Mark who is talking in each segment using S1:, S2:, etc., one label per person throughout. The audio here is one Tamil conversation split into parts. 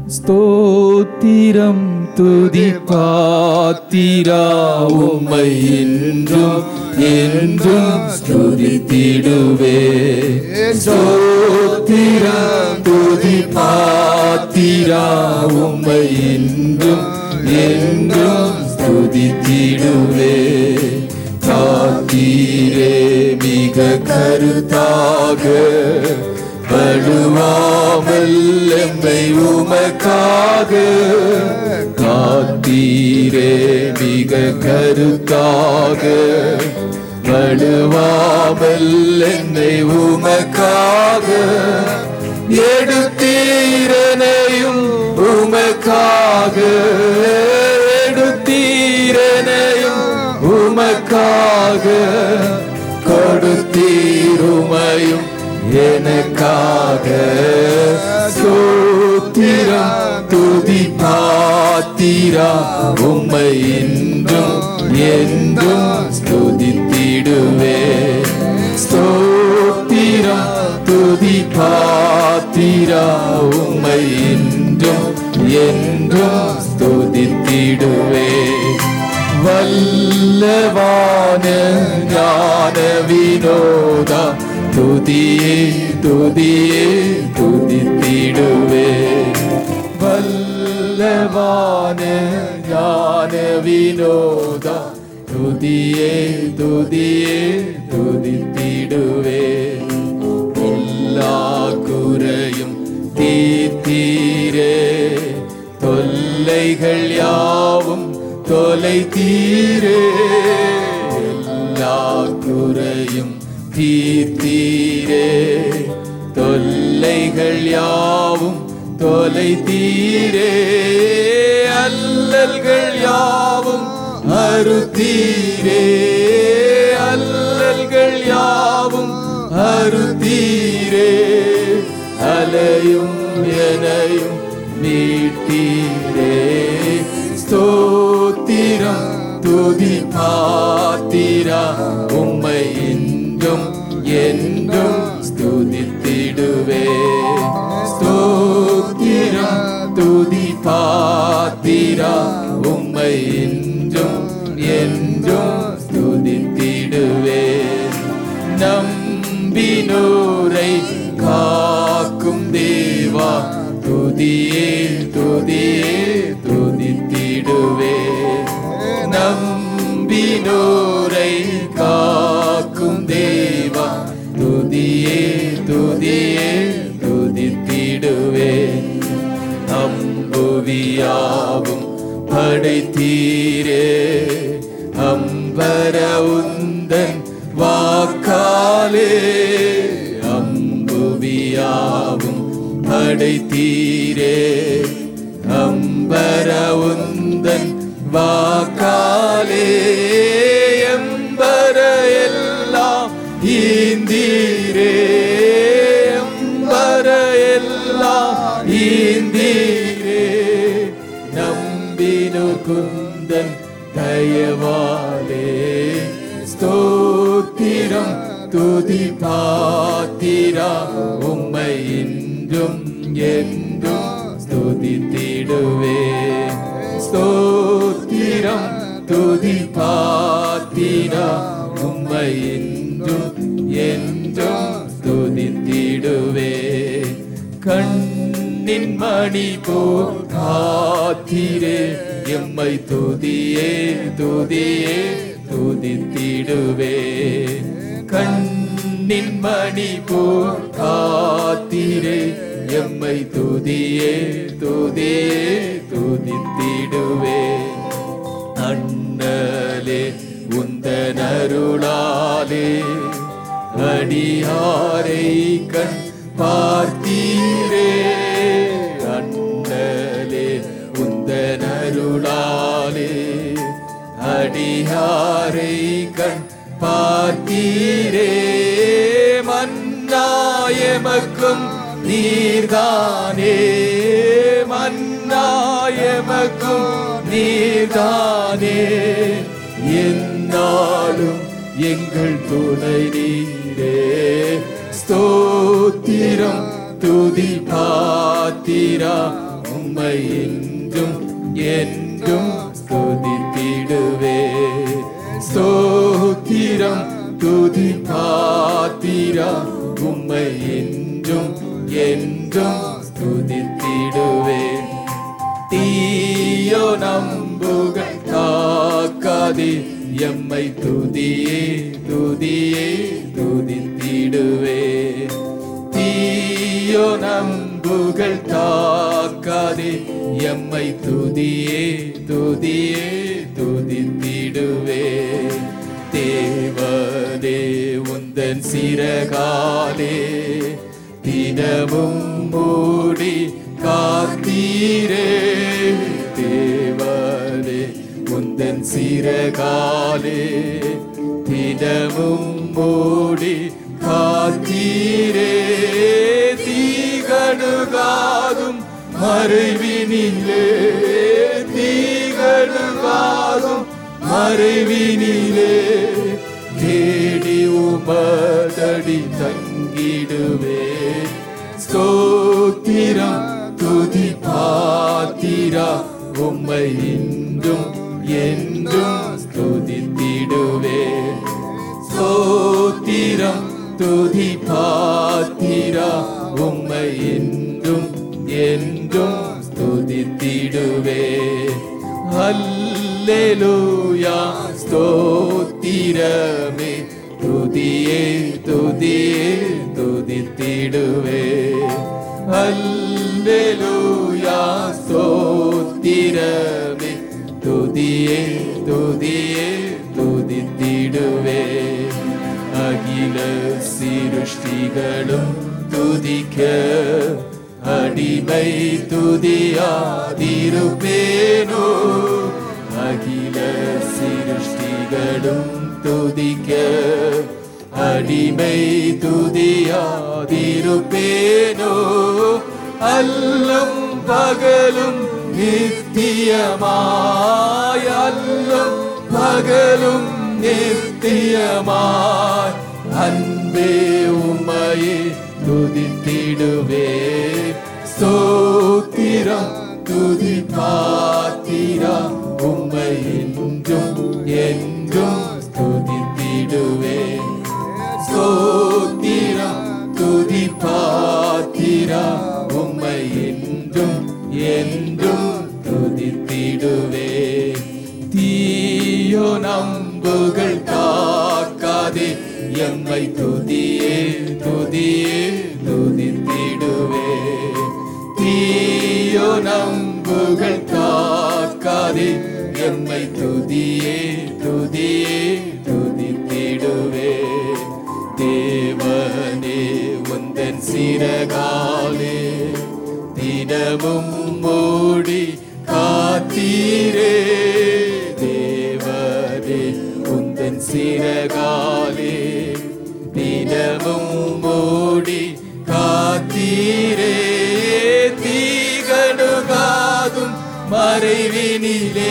S1: ஸ்தோத்திரம் துதி பாத்திரா உம்மை என்றும் என்றும் ஸ்துதித்திடுவே ஸ்தோத்திரம் துதி பாத்திரா உம்மை என்றும் என்றும் ஸ்துதித்திடுவே காத்தீரே மிக கருத்தாக படுவாமல் எம்மை உமக்காக காத்தீரே மிக கருத்தாக படுவாமல் என்னை உமக்காக எடுத்தீரனையும் உமக்காக எடுத்தீரனையும் உமக்காக கொடுத்தீருமையும் எனக்காக சோத்திரம் துதி பாத்திரா உம்மை என்றும் என்றும் ஸ்துதித்திடுவே ஸ்தோத்திரம் துதி பாத்திரா உம்மை என்றும் என்றும் ஸ்துதித்திடுவே வல்லவான ஞான வினோதா துதியே துதியே துதித்திடுவே வல்லவான ஞான வினோதா துதியே துதியே துதித்திடுவே எல்லா குறையும் தீர்த்தீரே தொல்லைகள் யாவும் தொலை தீரே எல்லா குறையும் தீர்த்தீரே தொல்லைகள் யாவும் தொலை தீரே அல்லல்கள் யாவும் அறுத்தீரே அல்லல்கள் யாவும் அறுத்தீரே அலையும் எனையும் மீட்டீரே ஸ்தோத்திரம் துதி பாத்திரா உம்மை என்றும் என்றும் ஸ்துதித்திடுவே ஸ்தோத்திரம் துதி பாத்திரா உம்மை என்றும் என்றும் ஸ்துதித்திடுவே நம்பினோரை காக்கும் தேவா துதியே துதியே துதித்திடுவே நம்பினோரை காக்கும் தேவா துதியே துதியே துதித்திடுவே அம்புவியாவும் படைத்தீரே அம்பர உந்தன் வாக்காலே அம்புவியாவும் படைத்தீரே அம்பர உந்தன் வாக்காலே எம்பர எல்லாம் ஈந்தீரே எம்பர எல்லாம் ஈந்தீரே நம்பினு குந்தன் தயவாலே ஸ்தோத்திரம் துதி பாத்திரா உம்மை இன்றும் என்றும் ஸ்துதித்திடுவே ஸ்தோத்திரம் துதி பாத்திரா உம்மை இன்றும் என்றும் ஸ்துதித்திடுவே கண்ணின் மணி போ காத்திரே எம்மை துதியே துதியே துதித்திடுவே கண்ணின் மணி போ காத்திரே எம்மை துதியே துதியே துதித்திடுவே அண்ணலே உந்தன் அருளாலே அடியாரை கண் பார்த்தீரே அண்ணலே உந்தன் அருளாலே அடியாரை கண் பார்த்தீரே மன்னாயமக்கும் நீர்தானே மன்னாயமக்கும் நீர்தானே என்னாலும் எங்கள் துணை நீரே ஸ்தோத்திரம் துதி பாத்திரா உம்மை என்றும் என்றும் ஸ்துதித்திடுவே ஸ்தோத்திரம் துதி பாத்திரா உம்மை என்றும் என்றும் ஸ்துதித்திடுவே தீயோ நம்புகள் காக்காதே எம்மை துதியே துதியே துதித்திடுவே தீயோ நம்புகள் காக்காதே எம்மை துதியே துதியே துதித்திடுவே தேவதே உந்தன் சிறகாலே தினமும் மூடி காத்தீரே தேவரே உந்தன் சிறகாலே தினமும் மூடி காத்தீரே தீகணுகாதும் மறைவினிலே தீகணுகாதும் மறைவினிலே தேடி உமதடி தங்கிடுவே ஸ்தோத்திரம் துதி பாத்திரா உம்மை இன்றும் என்றும் ஸ்துதித்திடுவே ஸ்தோத்திரம் துதி பாத்திரா உம்மை என்றும் என்றும் ஸ்துதித்திடுவே அல்லேலூயா ஸ்தோத்திரமே துதியே துதியே துதித்திடுவே அல்லேலூயா ஸ்தோத்திரமே துதியே துதியே துதித்திடுவே அகில சிருஷ்டிகளும் துதிக்க அடிமை துதியாதிருப்பேனோ அகில சிருஷ்டிகளும் துதிக்க அடிமை துதியாதிருப்பேனோ அல்லும் பகலும் நித்தியமாய் அல்லும் பகலும் நித்தியமாய் அன்பே உமையே துதித்திடுவே ஸ்தோத்திரம் துதி பாத்திரா உம்மை என்றும் என்றும் ஸ்துதித்திடுவே ஸ்தோத்திரம் துதி பாத்திரா உம்மை என்றும் என்றும் துதித்திடுவே தீயோ நம்புகள் காக்காதே எம்மை துதியே துதியே துதித்திடுவே தீயோ நம்புகள் காக்காதே எம்மை துதியே துதியே துதித்திடுவே தேவனே உந்தன் சிறகாலே தினமும் மூடி காத்தீரே தேவனே உந்தன் சிறகாலே தினமும் மூடி காத்தீரே தீகணுகாதும் மறைவினிலே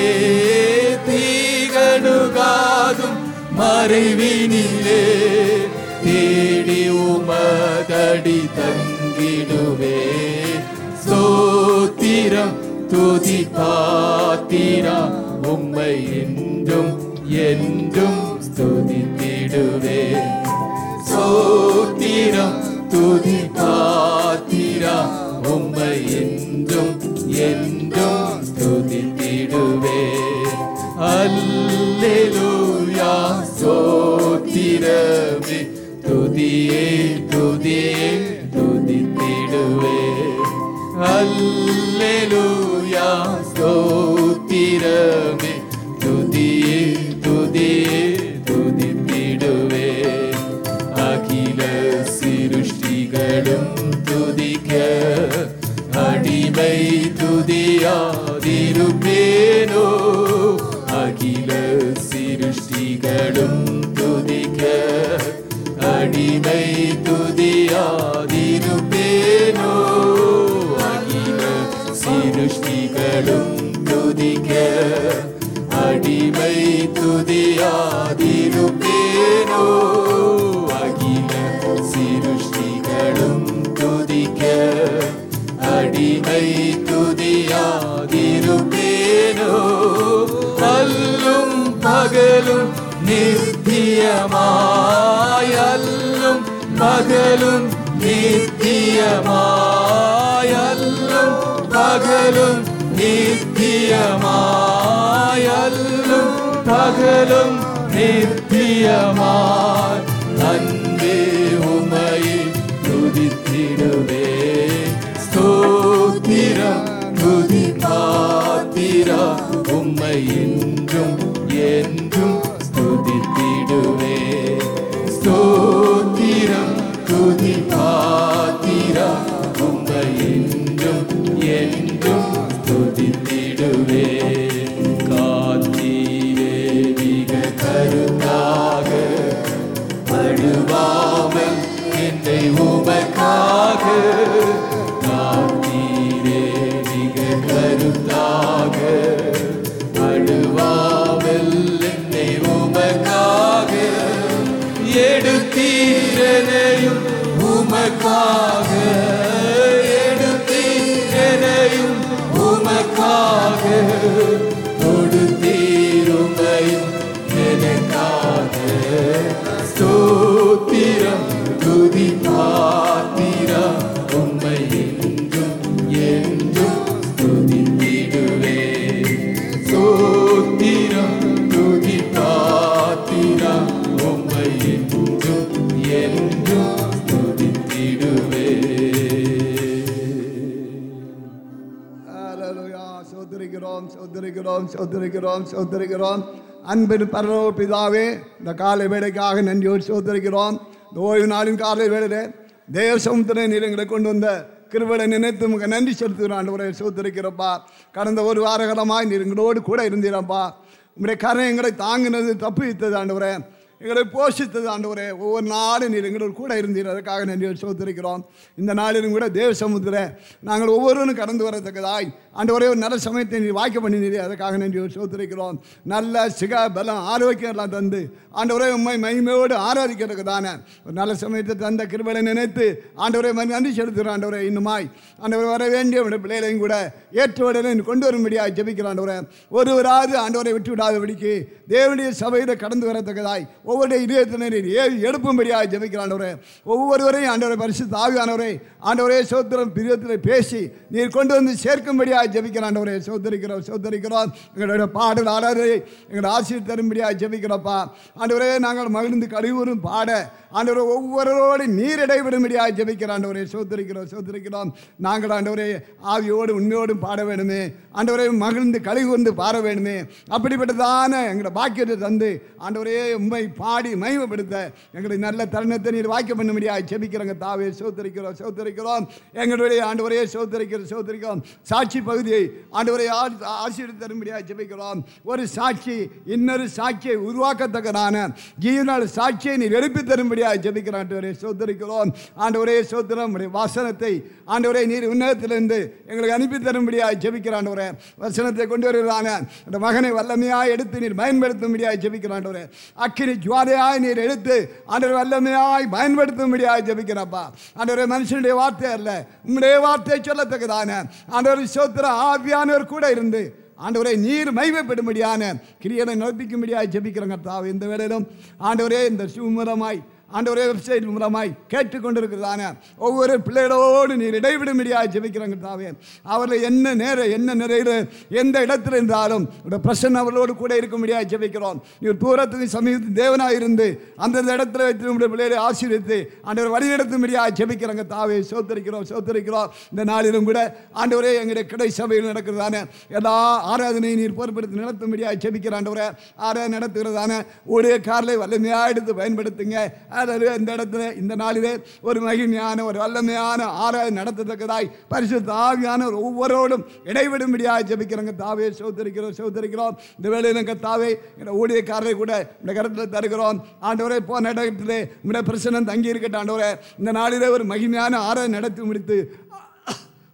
S1: தீகணுகாதும் மறைவினிலே தேடி உமதடி தங்கிடுவே சோத்திரம் துதி பாத்திரா உம்மை என்றும் என்றும் ஸ்துதித்திடுவே சோத்திரம் துதி பாத்திரா உம்மை என்றும் என்றும் ஸ்துதித்திடுவே அல்லேலூயா சோத்திரமே துதியே துதியே துதித்திடுவே அல்லேலூயா ஸ்தோத்திரமே துதியே துதியே துதித்திடுவே அகில சிருஷ்டிகளும் துதிக்க அடிமை துதியாதிருப்பேனோ அகில சிருஷ்டிகளும் துதிக்க அடிமை துதியாதிருப்பேனோ அகில சிருஷ்டிகளும் துதிக்க அடிமை துதியாதிருப்பேனோ அகில சிருஷ்டிகளும் துதிக்க அடிமை உம்மை துதியாதிருப்பேனோ அல்லும் பகலும் நித்தியமாய் அல்லும் பகலும் நித்தியமாய் அல்லும் பகலும் நித்தியமாய் அல்லும் பகலும் நித்தியமாய் அன்பே உமை துதித்திடுவே ஸ்தோத்திரம் துதி பாத்திரா உம்மை என்றும் என்றும் துதித்திடுவே ஸ்தோத்திரம் துதி பாத்திரா உம்மை என்றும் என்றும் துதித்திடுவே காத்தீரே மிக கருத்தாக படுவாமல் என்னை உமக்காக காத்தீரே மிக கருத்தாக படுவாமல் என்னை உமக்காக எடுத்தீரனையும் உமக்காக எடுத்தீரனையும் உமக்காக கொடுத்தீருமையும் எனக்காக ஸ்தோத்திரம் துதி பாத்திரா உம்மை என்றும் என்றும் துதித்திடுவே ஸ்தோத்திரம் துதி பாத்திரா உம்மை என்றும் என்றும் துதித்திடுவே
S2: ஹalleluya சோதரிக்கிறோம் சோதரிக்கிறோம் சோதரிக்கிறோம் சோதரிக்கிறோம் அன்பின் பரலோக பிதாவே இந்த காலை வேலைக்காக நன்றியோடு சோதரிக்கிறோம் இந்த ஓய்வு நாளின் காலை வேளையிலே தேவ சமுத்திர நீரங்களை கொண்டு வந்த கிருபலை நினைத்து உங்க நன்றி செலுத்துகிறோம் ஆண்டவரே சோதரிக்கிறப்பா கடந்த ஒரு வார காலமாய் நீர் எங்களோடு கூட இருந்தீரப்பா உங்களுடைய கரை எங்களை தாங்கினது தப்பு ஆண்டவரே எங்களை போஷித்தது ஆண்டவரே ஒவ்வொரு நாளும் நீர் எங்களோடு கூட இருந்தீர் அதற்காக நன்றி சோதரிக்கிறோம் இந்த நாளிலும் கூட தேவ சமுத்திர நாங்கள் ஒவ்வொருவரும் கடந்து வரத்தக்கதாய் ஆண்டவரே ஒரு நல்ல சமயத்தை நீர் வாய்க்க பண்ணினீரே அதற்காக நன்றி சோதரிக்கிறோம் நல்ல சிக பலம் ஆரோக்கியம் எல்லாம் தந்து ஆண்டவரே உண்மை மகிமையோடு ஆராதிக்கிறதுக்குதானே ஒரு நல்ல சமயத்தை தந்த கிருபலை நினைத்து ஆண்டவரே ம- நன்றி செலுத்துகிறோம் ஆண்டவரே இன்னுமாய் ஆண்டவரை வர வேண்டிய உடைய பிள்ளைகளையும் கூட ஏற்றுவடலை கொண்டு வரும்படியாக ஜெபிக்கிறோம் ஆண்டவரே ஒருவராது ஆண்டவரை விட்டு விடாதபடிக்கு தேவனுடைய சபையில் கடந்து வரத்தக்கதாய் ஒவ்வொரு இதயத்தினை நீர் ஏ- எழுப்பும்படியாக ஜெபிக்கிறோம் ஆண்டவரே ஒவ்வொருவரையும் ஆண்டவரை பரிசு தாவியானவரை ஆண்டவரே சோத்திரம் பிரியத்தில் பேசி நீர் கொண்டு வந்து சேர்க்கும்படியாக ஜெபிக்கிறோம் ஆண்டவரே சோதரிக்கிறோம் சோதரிக்கிறோம் எங்களுடைய பாடல் ஆடாதே எங்களை ஆசிரியர் தரும்படியாக ஜெபிக்கிறோப்பா ஆண்டவரே நாங்கள் மகிழ்ந்து கழிவுறும் பாட ஆண்டவரே ஒவ்வொருவரோடு நீர் இடைவிடும்படியாக ஜெபிக்கிறோம் ஆண்டவரே சோதரிக்கிறோம் சோதரிக்கிறோம் நாங்கள் ஆண்டவரே ஆவியோடு உண்மையோடும் பாட வேணுமே ஆண்டவரே மகிழ்ந்து கழிவுந்து பாட வேணுமே அப்படிப்பட்டதான எங்களை பாக்கியத்தை தந்து ஆண்டவரே உண்மை பாடி மகிமைப்படுத்த எங்களை நல்ல தருணத்தை நீர் வாக்கியம் பண்ணும்படியாக ஜெபிக்கிறோங்க தாவே சோதரிக்கிறோம் சோதரிக்கிறோம் எங்களுடைய ஆண்டவரே சோதரிக்கிறோம் சோதரிக்கிறோம் சாட்சி பகுதியை ஆண்டவரை ஆசீர்வதி தரும்படியாக ஜெபிக்கிறோம் ஒரு சாட்சி இன்னொரு சாட்சியை உருவாக்கத்தக்கதான ஜீவனால் சாட்சியை நீர் எழுப்பி தரும்படியாக ஜெபிக்கிறோம் ஆண்டவரே சோதரிக்கிறோம் ஆண்டவரே சோதரம் உடைய வாசனத்தை ஆண்டவரே நீர் உன்னதத்திலிருந்து எங்களுக்கு அனுப்பி தரும்படியாக ஜெபிக்கிற ஆண்டவரே வசனத்தை கொண்டு வருகிறான அந்த மகனை வல்லமையாய் எடுத்து நீர் பயன்படுத்தும்படியாக ஜெபிக்கிற ஆண்டவரே அக்கினி ஜுவாலையாய் நீர் எடுத்து ஆண்டவர் வல்லமையாய் பயன்படுத்தும்படியாக ஜெபிக்கிறப்பா ஆண்டவரே மனுஷனுடைய வார்த்தை அல்ல உம்முடைய வார்த்தை சொல்லத்தக்கதான ஆண்டவர் சோத்திர ஆவியானவர் கூட இருந்து ஆண்டவரே நீர் மைமைப்படும்படியான கிரியனை நோப்பிக்கும்படியாக ஜெபிக்கிறோங்க தாவே இந்த வேளையிலும் ஆண்டவரே இந்த சுமூலமாய் ஆண்டவரே வெப்சைட் மூலமாய் கேட்டுக்கொண்டிருக்கிறதான ஒவ்வொரு பிள்ளைகளோடு நீர் இடைவிடும்படியாக ஜெபிக்கிறாங்க தாவே அவர்கள் என்ன நேரம் என்ன நிறையில் எந்த இடத்துல இருந்தாலும் உடைய பிரசன்ன அவர்களோடு கூட இருக்கும்படியாக ஜெபிக்கிறோம் நீர் தூரத்துக்கு சமீபத்தில் தேவனாக இருந்து அந்தந்த இடத்துல வைத்து நம்முடைய பிள்ளைகளை ஆசீர்வித்து ஆண்டவர் வழிநடத்தும்படியாக ஜெபிக்கிறாங்க தாவே சோத்தரிக்கிறோம் சோத்தரிக்கிறோம் இந்த நாளிலும் கூட ஆண்டவரே எங்களுடைய கடை சபையில் நடக்கிறதான எல்லா ஆராதனையை நீர் பொறுப்படுத்தி நடத்தும்படியாக ஜெபிக்கிற ஆண்டவரே ஆராதனை நடத்துகிறதான ஊழிய காரில் வல்லமையாக எடுத்து பயன்படுத்துங்க அதாவது இந்த இடத்துல இந்த நாளிலே ஒரு மகிமையான ஒரு வல்லமையான ஆராதனை நடத்தத்தக்கதாய் பரிசுத்த ஆவியான ஒரு ஒவ்வொருவரோடும் இடைவிடும்படியாக ஜெபிக்கிறோங்க தாவே சோதரிக்கிறோம் சோதரிக்கிறோம் இந்த வேலையில் எங்கள் தாவே எங்கள் ஊழியக்காரரை கூட இந்த கருத்தில் தருகிறோம் ஆண்டவரே போன இடத்திலே உடைய பிரசனம் தங்கி இருக்கட்டும் ஆண்டவரே இந்த நாளிலே ஒரு மகிமையான ஆராதனை நடத்தி முடித்து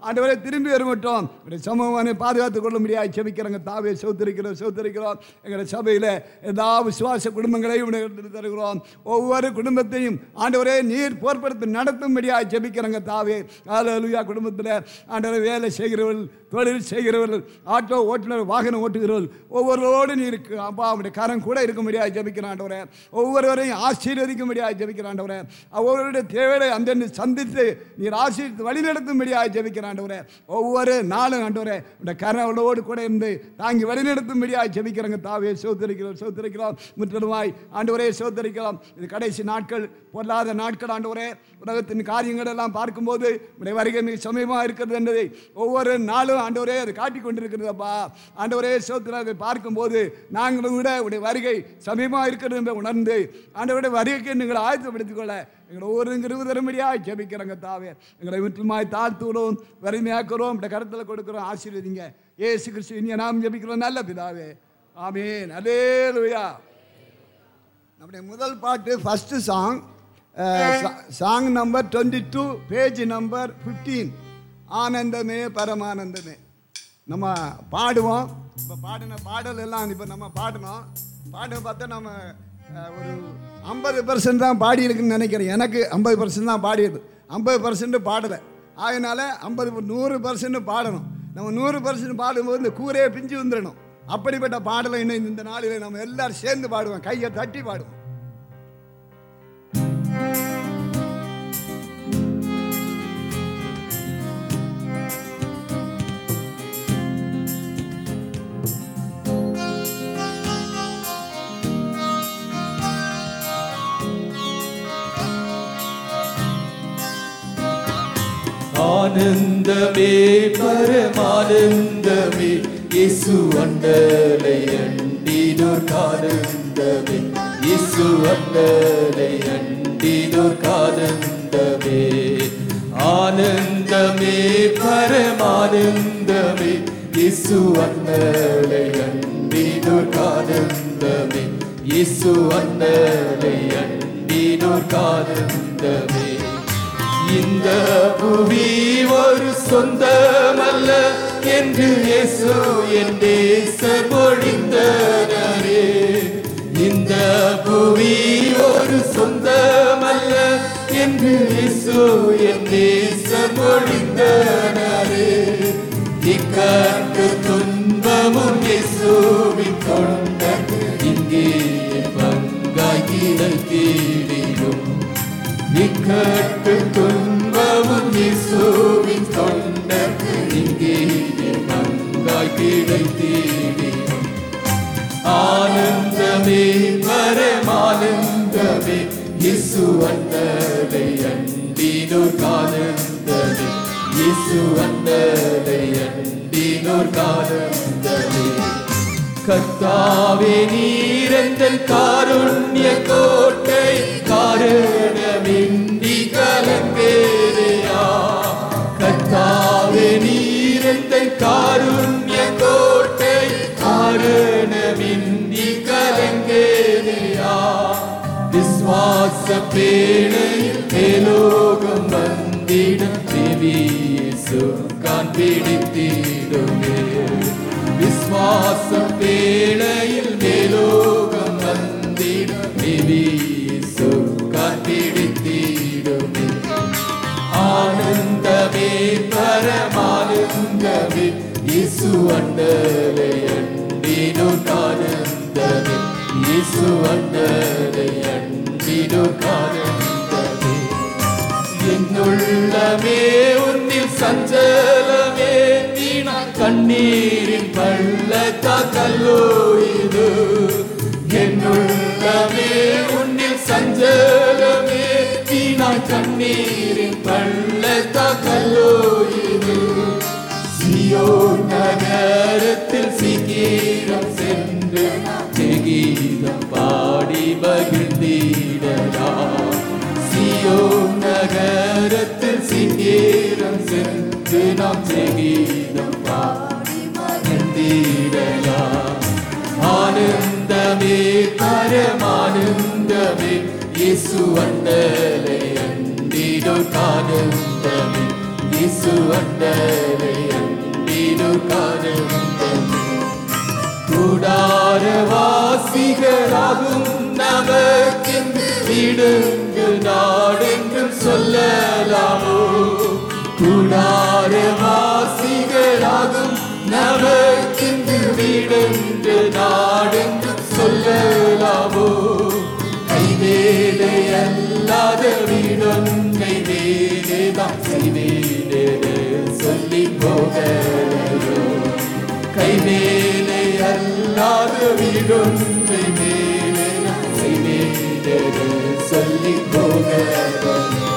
S2: ஆண்டவரை திரும்பி வரமட்டும் உடைய சமூகமான பாதுகாத்துக் கொள்ள முடியாது செபிக்கிறங்க தாவே சோத்திருக்கிறோம் சோத்திருக்கிறோம் எங்களுடைய சபையில் எல்லா விசுவாச குடும்பங்களையும் உடைய தருகிறோம் ஒவ்வொரு குடும்பத்தையும் ஆண்டவரே நீர் போர்ப்படுத்தி நடத்தும்படியாக ஜெபிக்கிறங்க தாவே ஹalleluya குடும்பத்தில் ஆண்டவரை வேலை செய்கிறவர்கள் தொழில் செய்கிறவர்கள் ஆட்டோ ஓட்டுநர் வாகனம் ஓட்டுகிறவர்கள் ஒவ்வொருவரோடு நீ இருக்கு அப்பா அவருடைய கரம் கூட இருக்க முடியாது ஜெபிக்கிறான் ஆண்டவரே ஒவ்வொருவரையும் ஆசீர்வதிக்க முடியாது ஜெபிக்கிறான் ஆண்டவரே ஒவ்வொருவருடைய தேவையை அந்தந்த சந்தித்து நீர் ஆசீர்வித்து வழி நடத்தும்படியாக ஜெபிக்கிறான் ஆண்டவரே ஒவ்வொரு நாளும் ஆண்டவரே உடைய கரவளோடு கூட இருந்து தாங்கி வழி நடத்தும்படியாக ஜெபிக்கிறங்க தாவே சோத்தரிக்கிறோம் சோத்தரிக்கிறோம் முற்றிலுமாய் ஆண்டவரே சோத்தரிக்கிறோம் இது கடைசி நாட்கள் பொல்லாத நாட்கள் ஆண்டவரே உலகத்தின் காரியங்கள் எல்லாம் பார்க்கும்போது உடைய வருகை மிக சமயமாக இருக்கிறது என்பதை ஒவ்வொரு நாளும் ஆண்டவரே அது காட்டிக் கொண்டிருக்கிறதப்பா ஆண்டவரே சோத்திர அதை பார்க்கும்போது நாங்களும் கூட உடைய வருகை சமயமாக இருக்கிறது என்பதை உணர்ந்து ஆண்டவருடைய வருகைக்கு நீங்கள் ஆயத்தப்படுத்திக் கொள்ள எங்களை ஒவ்வொரு தரும்படியாக ஜெபிக்கிறோங்க தாவே எங்களை முற்றுமாய் தாழ்த்துகிறோம் வறுமையாக்குறோம் இந்த கருத்தில் கொடுக்குறோம் ஆசீர்வதிங்க ஏசு கிறிஸ்து இனிய நாம் ஜெபிக்கிறோம் நல்ல பிதாவே ஆமீன் அலேலுயா நம்முடைய முதல் பாட்டு first song song number twenty two page number fifteen ஆனந்தமே பரமானந்தமே நம்ம பாடுவோம் இப்போ பாடின பாடல் எல்லாம் இப்போ நம்ம பாடினோம் பாட பார்த்தா நம்ம அஹ், ஒரு ஐம்பது பர்சன்ட் தான் பாடி இருக்குன்னு நினைக்கிறேன் எனக்கு ஐம்பது பர்சன்ட் தான் பாடியது ஐம்பது பர்சன்ட் பாடலை அதனால் ஐம்பது நூறு பர்சன்ட் பாடணும் நம்ம நூறு பர்சன்ட் பாடும்போது இந்த கூரையே பிஞ்சு வந்துடணும் அப்படிப்பட்ட பாடலை இன்னும் இந்த நாளில் நம்ம எல்லாரும் சேர்ந்து பாடுவோம் கையை தட்டி பாடுவோம்
S1: ஆனந்தமே பரமானந்தமே இயேசு அண்டலை அண்டினோர் கானந்தமே இயேசு அண்டலை அண்டினோர் கானந்தமே ஆனந்தமே பரமானந்தமே இயேசு அண்டலை அண்டினோர் கானந்தமே இயேசு அண்டலை அண்டினோர் கானந்தமே இந்த புவி ஒரு சொந்தமல்ல என்று இயேசு என் தேசர் மொழிந்தனரே இந்த புவி ஒரு சொந்தமல்ல என்று இயேசு என் தேசர் மொழிந்தனரே இக்கட்டு துன்பமும் இயேசுவின் கொண்ட இங்கே என் பங்காய் கிடைத்திடும் இக்கட்டு துன்பமும் இயேசுவின் தொண்டர்க்கு இங்கே என் பங்காய் கிடைத்திடும் ஆனந்தமே பரமானந்தமே இயேசு அண்டலை அண்டினோர் கானந்தமே இயேசு அண்டலை அண்டினோர் கானந்தமே கர்த்தாவே நீரெந்தன் காருண்ய கோட்டை காரணமின்றி கலங்கேதையா கர்த்தாவே நீரெந்தன் காருண்ய கோட்டை காரணமின்றி கலங்கேதையா விஸ்வாச பேழையில் மேலோகம் வந்திடும் தேவியேசு கான் பிடித்திடுமே விஸ்வாச பேழையில் மேலோகம் வந்திடும் தேவியேசு கான் பிடித்திடுமே ஆனந்தமே பரமானந்தமே இயேசு அண்டலை அண்டினோ கானந்தமே இயேசு அண்டலை அண்டினோ கானந்தமே என்னுள்ளமே உன்னில் சஞ்சலமே நீனா கண்ணீரின் பள்ளத்தா கல்லோ இது என்னுள்ளமே உன்னில் சஞ்சலமே நீனா கண்ணீரின் பள்ளத்தா கல்லோ இது சியோ நகரத்தில் சீக்கிரம் சென்று ஜெகீதம் பாடி மகிழ்ந்திடலாம் சியோ நகரத்தில் சீக்கிரம் சென்று நாம் ஜெகீதம் பாடி மகிழ்ந்திடலாம் ஆனந்தமே பரமானந்தமே இயேசு அண்டலை அண்டிடோ கானந்தமே இயேசு அண்டரை அண்டினோர் காணந்தமே கூடாரவாசிகளாகும் நமக்கென்று வீடுங்கு நாடென்றும் சொல்லலாமோ கூடாரவாசிகளாகும் நமக்கென்று வீடென்று நாடென்றும் சொல்லலாமோ கைவேலை அல்லாத வீடொன்றை வேலைதான் செய்வேனே சொல்லி போகலையோ கைவேலை அல்லாத வீடொன்றை மேலே நான் செய்வேனே சொல்லி போகலையோ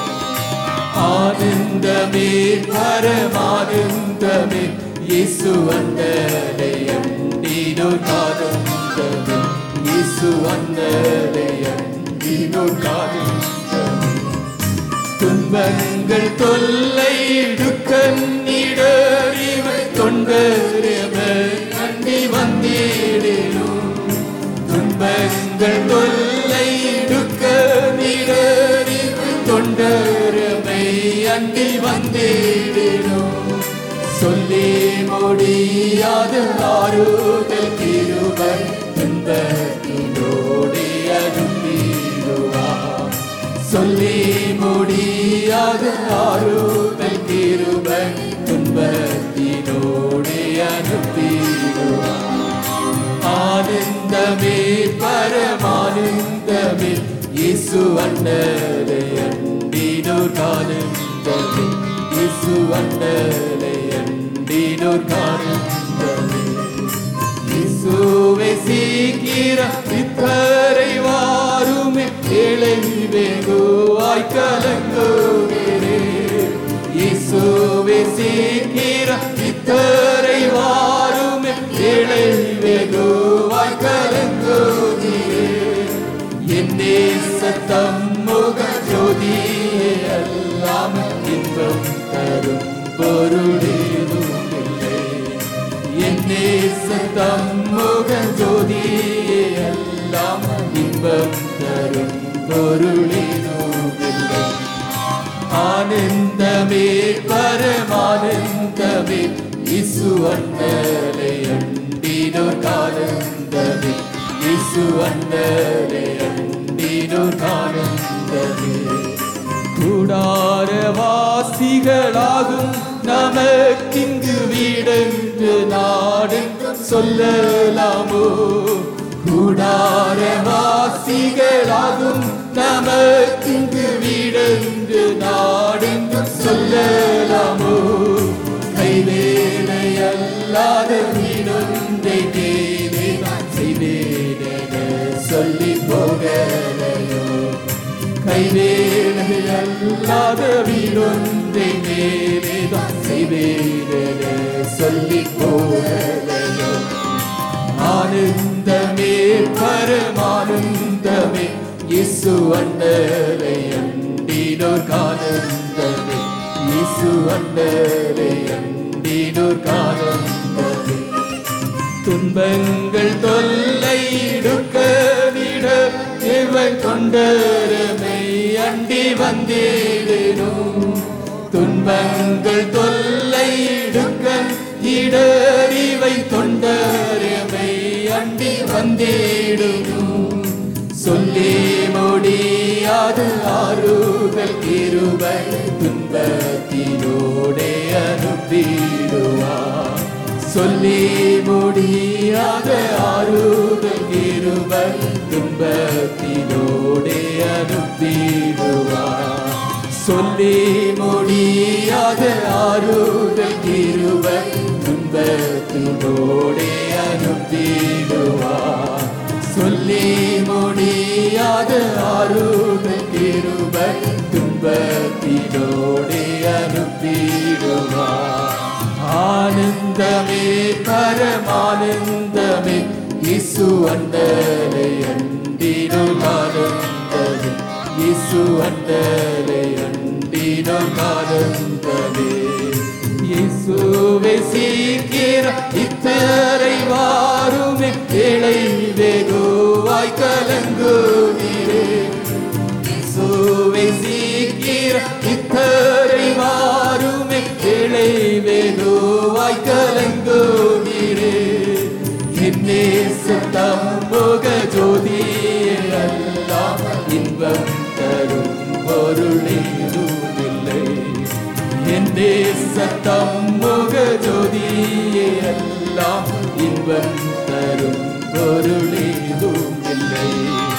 S1: ஆனந்தமே பரமானந்தமே இயேசு வந்தலையம் நீனோ கானந்தமே இயேசு வந்தலையம் நீனோ கானந்தமே துன்பங்கள் தொல்லை இடுக்கண்ணிடறிவை தொண்டரம கண்டி வந்திடணும் துன்பங்கள் தொல்லை இடுக்கண்ணிடறிவை தொண்டரமை அண்டி வந்திடணும் சொல்லி முடியாத ஆறுதல் திருவர் துன்பத்தினோடி அனுப்பிடுவார் சொல்லி முடியாத ஆறுதல் திருவர் துன்பத்தினோடி அனுப்பிடுவார் ஆனந்தமே பரமானந்தமே இயேசு அண்ணலை அண்டினோர் கானந்தமே இயேசு அண்ணலை அண்டினோர் கானந்தமே இயேசுவே சீக்கிரம் இத்தரை வாருமே ஏழை வெகுவாய் கலங்குகிறே இயேசுவே சீக்கிரம் இத்தரை வாருமே ஏழை வெகுவாய் கலங்குகிறே என்னே சத்தம் முக ஜோதியே அல்லாமல் இன்பம் தரும் பொருளேதும் இல்லை என்னே சத்தம் முக ஜோதியே அல்லாமல் இன்பம் தரும் பொருளேதும் இல்லை ஆனந்தமே பரமானந்தமே இசு அண்ணலை அண்டினோர் கானந்தமே இசு அண்ணலை அண்டினோர் கானந்தமே கூடாரவாசிகளாகும் நமக்கிங்கு வீடென்று நாடென்று சொல்லலாமோ கூடாரவாசிகளாகும் நமக்கிங்கு வீடென்று நாடென்று சொல்லலாமோ கைவேலை அல்லாத வீடொன்றை தேவே நான் செய்வேனென சொல்லி போகலையோ கைவேலை அல்லாத வீடொன்றை மேலே தான் செய்வேனென சொல்லி போகலையோ ஆனந்தமே பரமானந்தமே இயேசு அண்டலை அண்டினோர் கானந்தமே இயேசு அண்டலை அண்டினோர் கானந்தமே துன்பங்கள் தொல்லை இடுக்கவிட இவன் கொண்டரமை அண்டி வந்திடணும் துன்பங்கள் தொல்லை இடுக்க இடறிவை தொண்டரமை அண்டி வந்திடணும் சொல்லி முடியாத ஆறுதல் கிருபை துன்பத்தினோடே அனுப்பிடுவார் சொல்லி முடியாத ஆறுதல் கிருபை துன்பத்தினோடே அனுப்பிடுவார் சொல்லி முடியாத ஆறுதல் கிருபை துன்பத்தினோடே அனுப்பிடுவார் சொல்லி முடியாத ஆறுதல் கிருபை துன்பத்தினோடே அனுப்பிடுவார் ஆனந்தமே பரமானந்தமே இசு அண்டலை அண்டினோ கானந்தமே இசு அண்டலை அண்டினோ கானந்தமே இயேசுவே சீக்கிரம் இத்தரை வாருமே ஏழை வெகுவாய் கலங்குகிறே இயேசுவே சீக்கிரம் இத்தரை வாருமே தம்முக ஜோதியே எல்லாம் இன்பம் தரும் பொருளேதும் இல்லை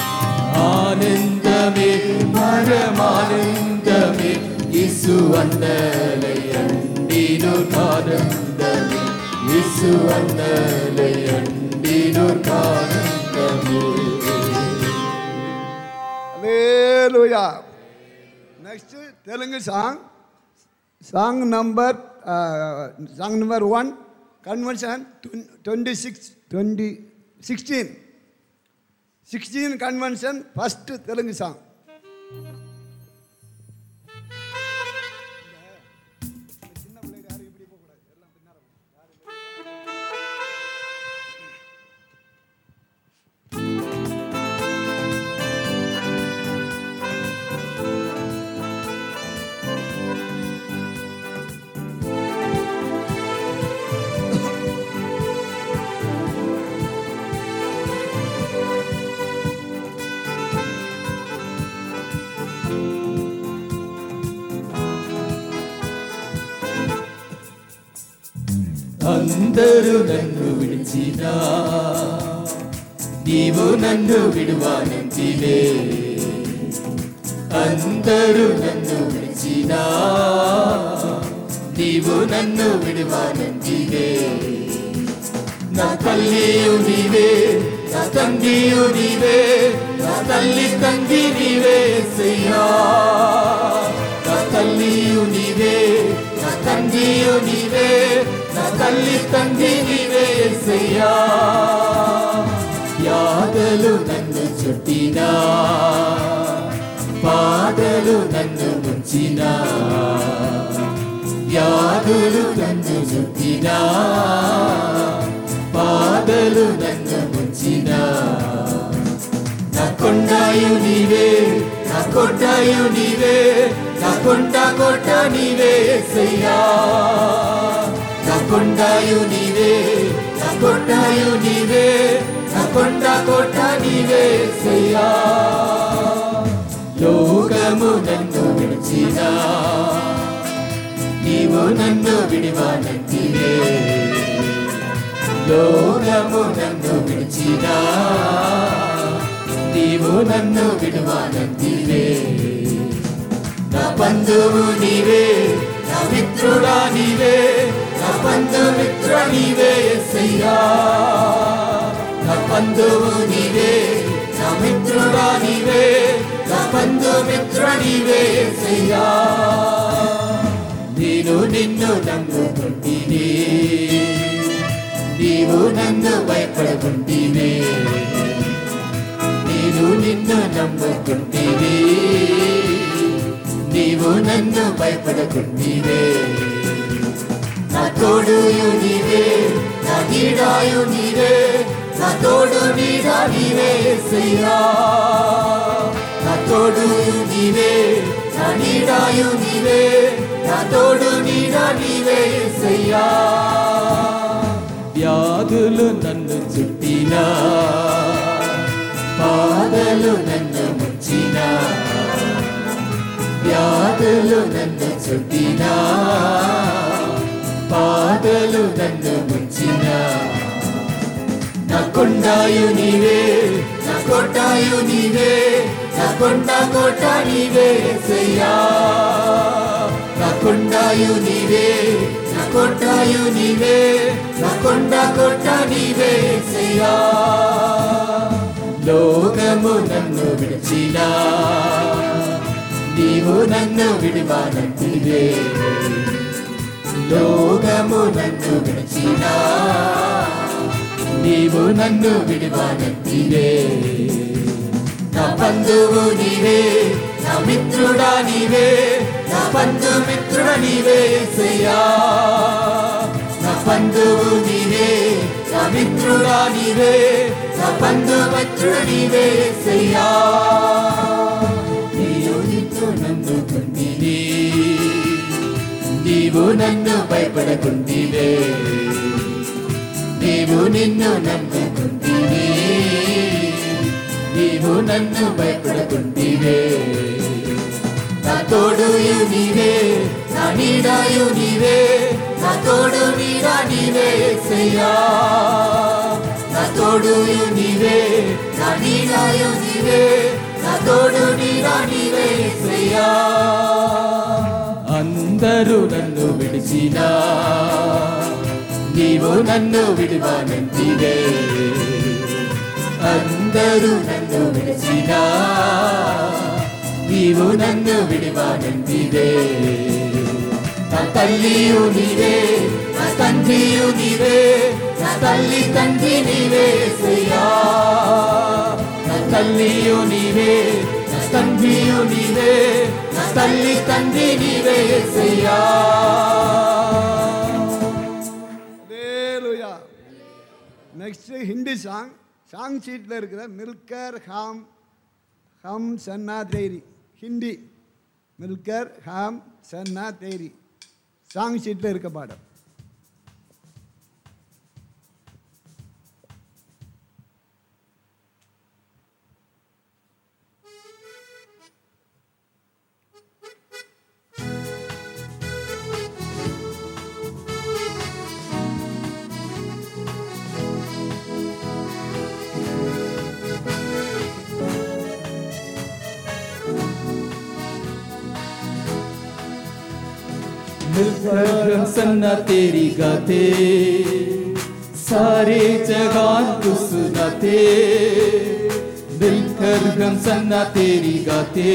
S1: ஆனந்தமே பரமானந்தமே இசு அண்ணலை அண்டினோர் ஆனந்தமே இசு அண்ணலை அண்டினோர் ஆனந்தமே
S2: Hallelujah. Next, Telugu song. Song number, uh, song number one, convention twen- 26, 20, 16. 16 convention, first Telugu song.
S1: అందరూ నన్ను విడిచినా నీవు నన్ను విడువానంతివే అందరూ నన్ను విడిచినా నీవు నన్ను విడువానంతివే నా తల్లియు నీవే నా తండ్రియు నీవే నా తల్లి తండ్రి నీవే సయ్యా నా తల్లియు నీవే నా తండ్రియు నీవే నా తల్లి తండ్రి నీవే సయ్యా యాదలు నన్ను చుట్టినా పాదలు నన్ను ముంచినా వ్యాధులు నన్ను చుట్టినా పాదలు నన్ను ముంచినా నా కొండాయు నీవే నా కొండాయు నీవే నా కొండ కోట నీవే సయ్యా నా కొండాయు నీవే నా కొండాయు నీవే నా కొండ కోట నీవే సయ్యా లోకము నన్ను విడిచినా నీవు నన్ను విడివానంటివే లోకము నన్ను విడిచినా నీవు నన్ను విడువానంటివే నా బంధువు నీవే నా మిత్రుడా నీవే నా బంధు మిత్ర నీవే ఎస్సయ్యా నా బంధువు నీవే నా మిత్రుడా నీవే నా బంధు మిత్ర నీవే ఎస్సయ్యా నేను నిన్ను నమ్ముకుంటినే నీవు నన్ను భయపడకుంటివే నేను నిన్ను నమ్ముకుంటివే నీవు నన్ను భయపడకుంటివే నా తోడుయు నీవే నా నీడాయు నీవే నా తోడు నీడా నీవే సయ్యా నా తోడుయు నీవే నా నీడాయు నీవే నా తోడు నీడా నీవే సయ్యా వ్యాధులు నన్ను చుట్టినా బాధలు నన్ను ముంచినా వ్యాధులు నన్ను చుట్టినా బాధలు నన్ను ముంచినా నా కొండాయు నీవే నా కోటాయు నీవే నా కొండ కోట నీవే సయ్యా నా కొండాయు నీవే నా కోటాయు నీవే నా కొండ కోట నీవే సయ్యా లోకము నన్ను విడిచినా నీవు నన్ను విడివానంటివే లోకము నన్ను విడిచినా నీవు నన్ను విడివానంటివే నా బంధువు నీవే నా మిత్రుడా నీవే నా బంధు మిత్రుడ నీవే సయ్యా నా బంధువు నీవే నా మిత్రుడా నీవే నా బంధు మిత్రుడ నీవే సయ్యా నీవు నిన్ను నన్నుకుంటినే నీవు నన్ను భయపడకుంటివే నీవు నిన్ను నమ్ముకుంటివే నీవు నన్ను భయపడకుంటివే నా తోడుయు నీవే నా నీడాయు నీవే నా తోడు నీడా నీవే ఎస్సయ్యా నా తోడుయు నీవే నా నీడాయు నీవే నా తోడు నీడా నీవే ఎస్సయ్యా అందరూ నన్ను విడిచినా నీవు నన్ను విడివానంటివే అందరూ నన్ను విడిచినా నీవు నన్ను విడివానంటివే నా తల్లియు నీవే నా తండ్రియు నీవే నా తల్లి తండ్రి నీవే యేసయ్యా నా తల్లియు నీవే నా తండ్రియు నీవే నా తల్లి తండ్రి నీవే యేసయ్యా
S2: ஹalleluya நெக்ஸ்ட் ஹிந்தி சாங் சாங் ஷீட்டில் இருக்கிற மில்கர் ஹாம் ஹம் சன்னா தேரி ஹிந்தி மில்கர் ஹாம் சன்னா தேரி சாங் ஷீட்டில் இருக்க பாடம்
S1: मिलकर हम सन्ना तेरी गाते सारे जहान को सुनाते मिलकर हम सन्ना तेरी गाते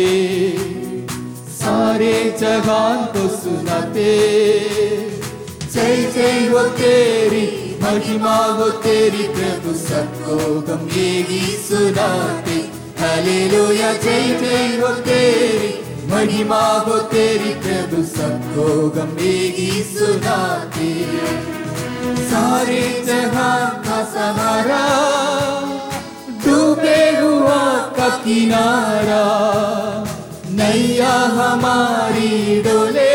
S1: सारे जहान को सुनाते जय जय हो तेरी महिमा हो तेरी प्रभु सबको हम ये गीत सुनाते हालेलुया जय जय हो तेरी महिमा हो तेरी प्रभु सबको हम ये गीत सुनाते सारे जहां का सहारा डूबे हुआ का किनारा नैया हमारी डोले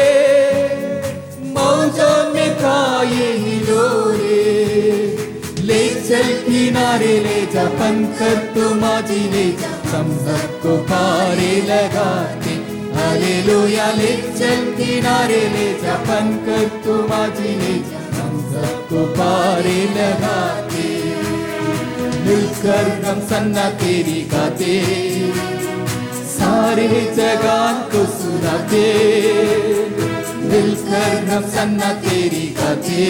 S1: मौजों में खाए हिलोरे ले चल किनारे ले जा पंकर तुम आजी ले जा हम सबको पारे लगाते हालेलुया ले चल किनारे ले जा पंकर तुम आजी ले जा हम सबको पारे लगाते मिलकर हम सन्ना तेरी गाते सारे जगान को सुनाते मिलकर हम सन्ना तेरी गाते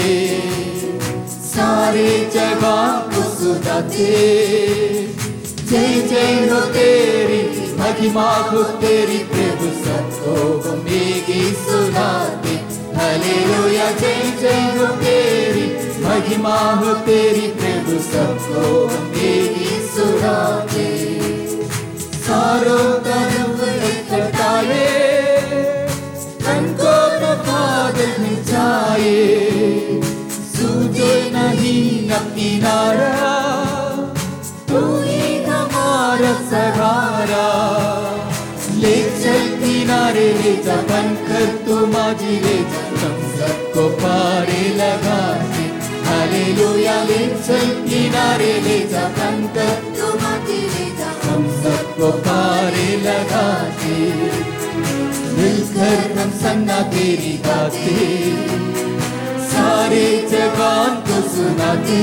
S1: सारे जगान को सुनाते जय जय हो तेरी महिमा हो तेरी प्रभु सबको हम एक ही सुनाते हालेलुया जय जय हो तेरी महिमा हो तेरी प्रभु सबको हम एक ही सुनाते सारों तरफ इकट्ठाए तन को न बादल में छाए सूझे नहीं न किनारा तू ही हमारा सहारा ले चल किनारे ले जा बनकर तुम आज ले जा हम सबको पारे लगाते हालेलुया ले चल किनारे ले जा बनकर तुम आज ले जा हम सबको पारे लगाते मिलकर हम सन्ना तेरी गाते सारे जगान को सुनाते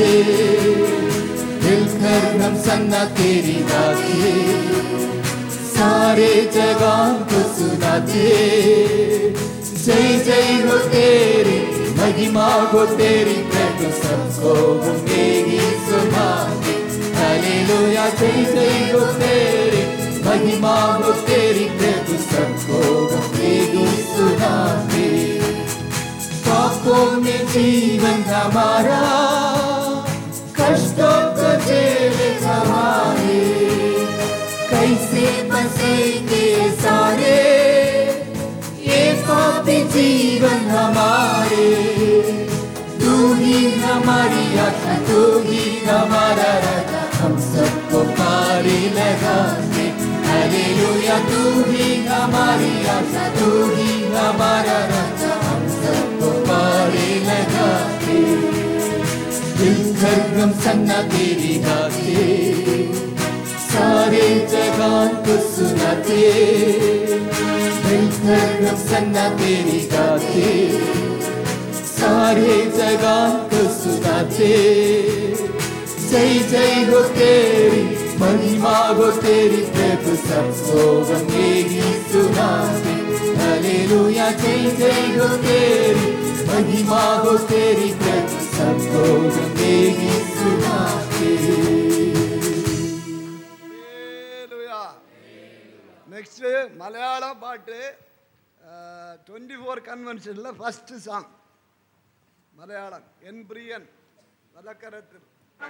S1: मिलकर हम सन्ना तेरी गाते सारे जगान को सुनाते जय जय हो तेरी महिमा हो तेरी प्रभु सबको हम ही सुनाते हालेलुया जय जय हो तेरी महिमा हो तेरी प्रभु सबको हम ही सुनाते पापों में जीवन हमारा कष्टों को जेल हमारे कैसे बसेंगे सारे ये पापी जीवन हमारे तू ही हमारी आशा तू ही हमारा राजा हम सबको पारी लगाने हालेलुया तू ही हमारी आशा तू ही हमारा राजा हम सबको पारी लगाते दिलकर हम सन्ना तेरी गाते सारे जगान को सुनाते मिलकर सर्वं सन्ना तेरी गाते सारे जगान को सुनाते जय जय हो तेरी महिमा हो तेरी प्रभु सब सोगम यही सुनाते हालेलुया जय जय हो तेरी महिमा हो तेरी प्रभु सब सोगम यही सुनाते
S2: நெக்ஸ்ட்டு மலையாள பாட்டு டுவெண்ட்டி ஃபோர் கன்வென்ஷனில் ஃபஸ்ட்டு சாங் மலையாளம் என் பிரியன் வலக்கரத்தில்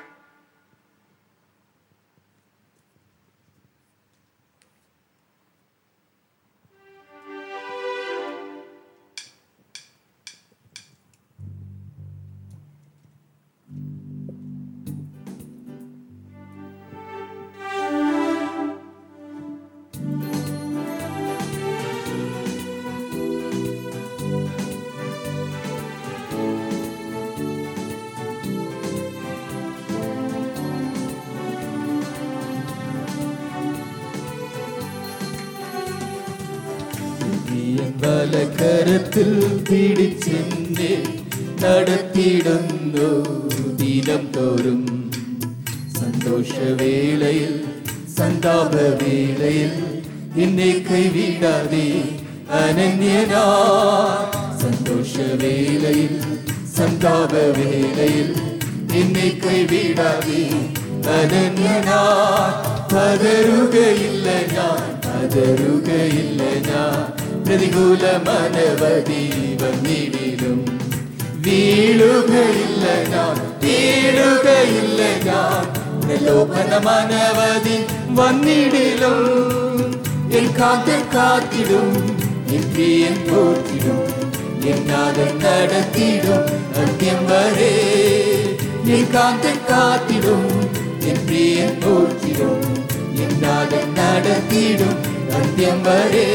S1: എൻ വലക്കരത്തിൽ പിടിച്ചെന്നെ നടത്തിയിടുന്നു ദിനം തോറും സന്തോഷവേളയിൽ സന്താപവേളയിൽ എന്നെ കൈവിടാതെ അനന്യനാ സന്തോഷവേളയിൽ സന്താപവേളയിൽ എന്നെ കൈവിടാതെ അനന്യനാ പതറുകയില്ല ഞാൻ പതറുകയില്ല ഞാൻ പ്രതികൂല മനവധി വന്നിടിലും വീഴുകയില്ല ഞാൻ വീഴുകയില്ല ഞാൻ പ്രലോഭന മനവധി വന്നിടിലും എൻ കാത്തൽ കാത്തിടും എൻ പ്രിയൻ പോറ്റിടും എന്നാതെ നടത്തിടും അന്ത്യം വരെ എൻ കാത്തൽ കാത്തിടും എൻ പ്രിയൻ പോറ്റിടും എന്നാതെ നടത്തിടും അന്ത്യം വരെ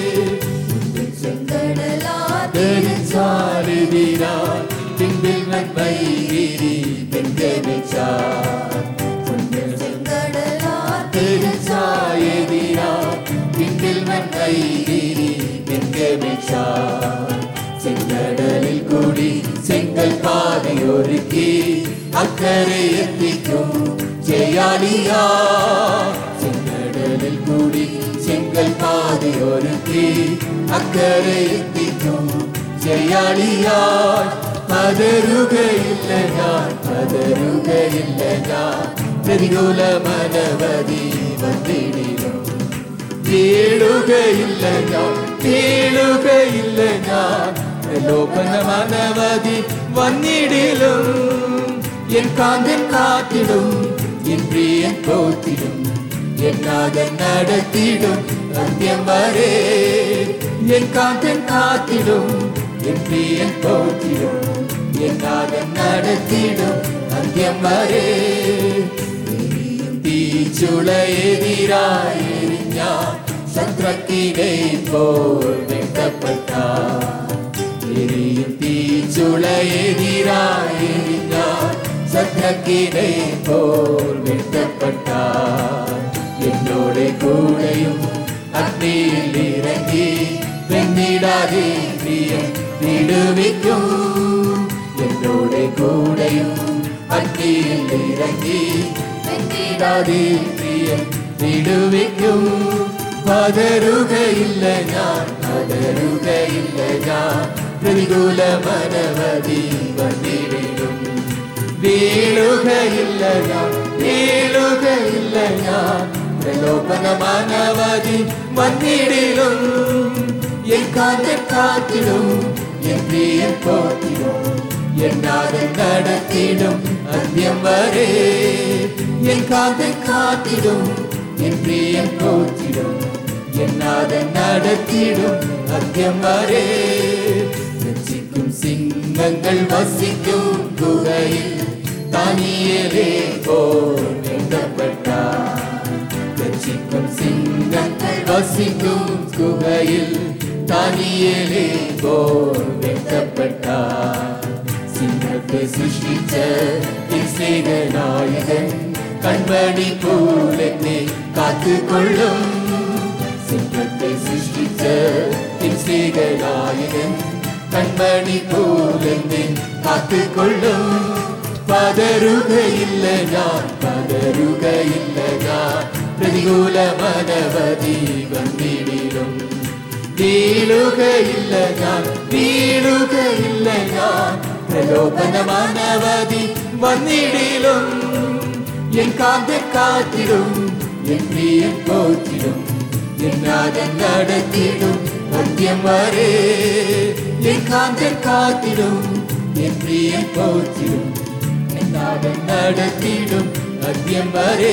S1: ധരിച്ചാലിതിരാൽ പിമ്പിൽ നന്മയിരി പിൻഗമിച്ചാൽ ധരിച്ചായതിരാൽ പിമ്പിൽ നന്മയിരി പിൻഗമിച്ചാൽ ചെങ്കടലിൽ കൂടി ചെങ്കൽ പാതയൊരുക്കി അക്കരെ എത്തിക്കും ജയാലിയാ ചെങ്കടലിൽ കൂടി ചെങ്കൽ പാതയൊരുക്കി അക്കരെ എത്തിക്കും ജയാളിയായി പതറുകയില്ല ഞാൻ പതറുകയില്ല ഞാൻ പ്രതികൂല മനവധി വന്നിടിലും വീഴുകയില്ല ഞാൻ വീഴുകയില്ല ഞാൻ പ്രലോഭന മനവധി വന്നിടിലും എൻ കാന്തൻ കാത്തിടും എൻ പ്രിയൻ പോത്തിടും എന്നാകൻ നടത്തിടും അന്ത്യം വരെ എൻ കാന്തൻ കാത്തിടും എൻ പ്രിയൻ പോത്തിടും എന്നാകൻ നടത്തിടും അന്ത്യം വരെ തീച്ചുളയെതിരായി ഞാൻ ശത്രുക്കിനെ പോൽ വെട്ടപ്പെട്ട എരിയും തീച്ചുളയെതിരായി ഞാൻ ശത്രുക്കിനെ പോൽ വെട്ടപ്പെട്ട എന്നോട് കൂടെയും അഗ്നിയിൽ ഇറങ്ങി വെന്നിടാതെ പ്രിയം വിടുവിക്കും എന്നോട് കൂടെയും അഗ്നിയിൽ ഇറങ്ങി വെന്നിടാതെ പ്രിയം വിടുവിക്കും പതറുകയില്ല ഞാൻ പതറുകയില്ല ഞാൻ പ്രതികൂല മനവധി വന്നിടും വീഴുകയില്ല ഞാൻ വീഴുകയില്ല ഞാൻ പ്രലോഭന മനവധി വന്നിടിലും എൻ കാന്തൻ കാത്തിടും എൻ പ്രിയൻ പോത്തിടും എന്നാതെ നടത്തിടും അന്ത്യം വരെ എൻ കാന്തൻ കാത്തിടും എൻ പ്രിയൻ പോത്തിടും എന്നാതെ നടത്തിടും അന്ത്യം വരെ രക്ഷിക്കും സിംഹങ്ങൾ വസിക്കും ഗുഹയിൽ താനിയലേ പോൽ വേണ്ടപ്പെട്ട രക്ഷിക്കും സിംഹങ്ങൾ വസിക്കും ഗുഹയിൽ താനിയലേ പോൽ വേണ്ടപ്പെട്ട സിംഹത്തെ സൃഷ്ടിച്ച എൻ സ്നേഹനായകൻ കൺമണി പോലെന്നെ കാത്തുകൊള്ളും സിംഹത്തെ സൃഷ്ടിച്ച என் சேகராயகன் கண்மணி போல் என்னை காத்துக் கொள்ளும் பதறுக இல்லை நான் பதறுக இல்லை நான் பிரதிகூல மனவதி வந்திடிலும் வீழுக இல்லை நான் வீழுக இல்லை நான் பிரலோபன மனவதி வந்திடிலும் என் காந்த காத்திடும் என் பிரியன் போற்றிடும் என் நாதன் நடத்திடும் மத்தியம் வரே என் காந்தன் காத்திடும் என் பிரியன் போற்றிடும் என் நாதன் நடத்திடும் மத்தியம் வரே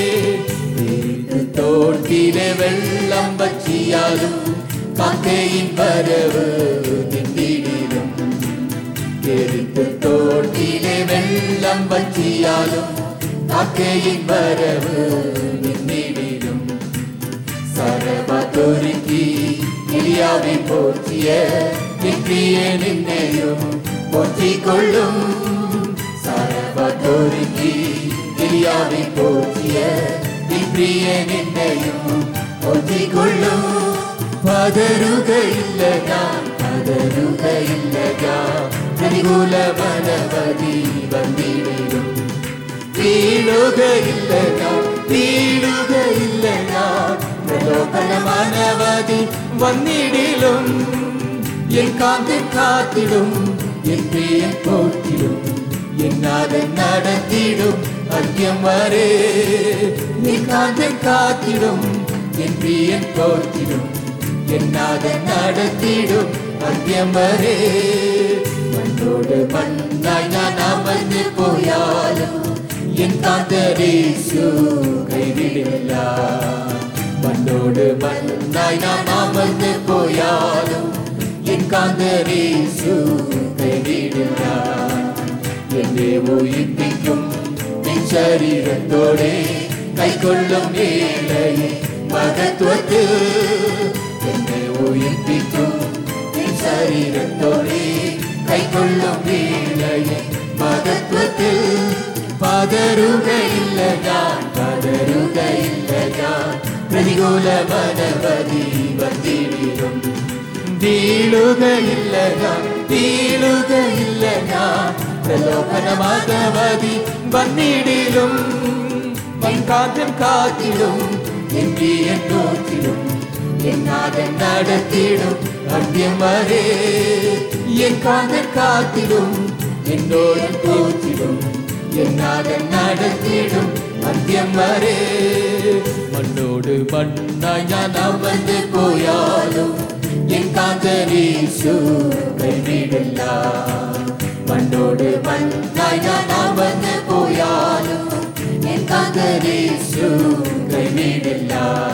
S1: வீட்டு தோட்டிலே வெள்ளம் பச்சியாலும் காக்கையின் வரவு நின்றிடும் எரித்து தோட்டிலே வெள்ளம் பச்சியாலும் காக்கையின் வரவு நின்றிடும் சரபதுருக்கி எலியாவை போற்றிய நின்றிய நின்னையும் போற்றிக் கொள்ளும் சரபதுருக்கி எலியாவை போற்றிய நின்றிய நின்னையும் போற்றிக் கொள்ளும் பதறுக இல்லையா பதறுக இல்லையா பிரதிகூல மனவதி வந்திடும் வீழுக இல்லையா வீழுக இல்லையா பிரலோகன மனவதி வந்திடிலும் என் காந்தன் காத்திடும் என் பிரியன் போற்றிடும் என் நாதன் நடத்திடும் அத்தியம் வரே என் காந்தன் காத்திடும் என் பிரியன் போற்றிடும் என் நாதன் நடத்திடும் அத்தியம் வரே மண்ணோடு மண்ணாய் நான் அமர்ந்து போயாலும் என் காந்தரேசு கைவிடில்ல மண்ணோடு மண்ணாய் நான் அமர்ந்து போயாலும் என் காந்தரேசு கைவிடில்ல என்னை உயிர்ப்பிக்கும் என் சரீரத்தோடே கை கொள்ளும் வேலை மகத்துவத்தில் என்னை உயிர்ப்பிக்கும் என் சரீரத்தோடே கை கொள்ளும் வேலையை மகத்துவத்தில் பதறுக இல்லையா பதறுக இல்லையா பிரதிகூல மனவதி வந்திடும் வீழுக இல்லையா வீழுக இல்லையா பிரலோகனமாகவதி வந்திடிலும் என் காந்தன் காத்திடும் என் பிரியன் நோக்கிடும் என் நாதன் நடத்திடும் அத்தியம் வரே என் காந்தன் காத்திடும் என்னோடு போற்றிடும் என் நாதன் நடத்திடும் அத்தியம் வரே மண்ணோடு மண்ணாய் நான் அமர்ந்து போயாலும் என் காந்தரீசு கைவிடல மண்ணோடு மண்ணாய் நான் அமர்ந்து போயாலும் என் காந்தரீசு கைவிடல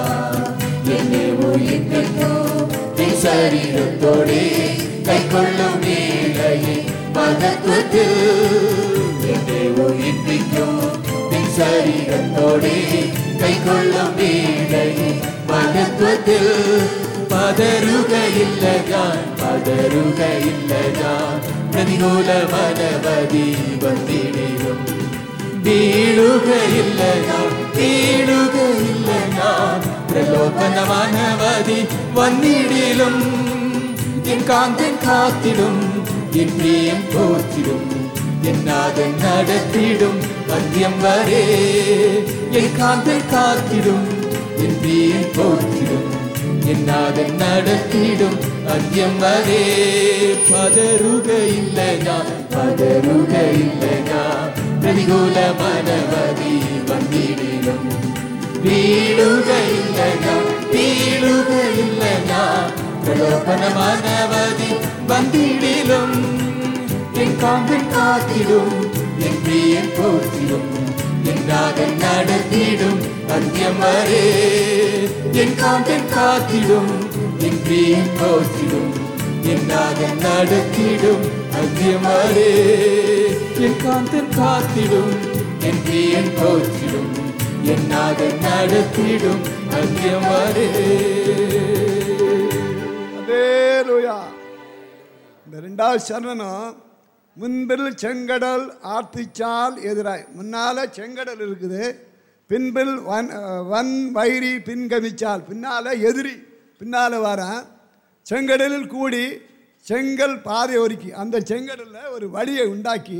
S1: என்னை உயிர்ப்பிக்கும் என் சரீரத்தோடே கை கொள்ளும் வேலையை மகத்துவத்தில் என்னை உயிர்ப்பிக்கும் என் சரீரத்தோடே கை கொள்ளும் வேலையை மகத்துவத்தில் பதறுக இல்லையான் பதறுக இல்லையான் பிரதிகூல மனவதி வந்திடும் வீழுக இல்லையா வீழுக இல்லையா பிரலோபனமானவதி வந்திடிலும் என் காந்தன் காத்திடும் என் பிரியம் போற்றிடும் என் நாதன் நடத்திடும் மத்தியம் வரே என் காந்தன் காத்திடும் என் பிரியம் போற்றிடும் என் நாதன் நடத்திடும் மத்தியம் வரே பதறுக இல்லையா பதறுக இல்லையா பிரதிகூல மனவதி வந்திடிலும் வீழுக இல்லையா வீழுக இல்லையா பிரலோபனமானவதி வந்திடிலும் என் காந்தன் காத்திடும் என் பிரியன் போற்றிடும் என் நாதன் நடத்திடும் அந்தியம் வரே என் காந்தன் காத்திடும் என் பிரியன் போற்றிடும் என் நாதன் நடத்திடும் அந்தியம் வரே என் காந்தன் காத்திடும் என் பிரியன் போற்றிடும் என் நாதன் நடத்திடும் அந்தியம் வரே
S2: அல்லேலூயா இந்த ரெண்டாவது சரணம் முன்பில் செங்கடல் ஆர்த்திச்சால் எதிராய் முன்னால செங்கடல் இருக்குது பின்பில் வன் வன் வைரி பின்கமிச்சால் பின்னால எதிரி பின்னால வரேன் செங்கடலில் கூடி செங்கல் பாதை ஒருக்கி அந்த செங்கடலில் ஒரு வழியை உண்டாக்கி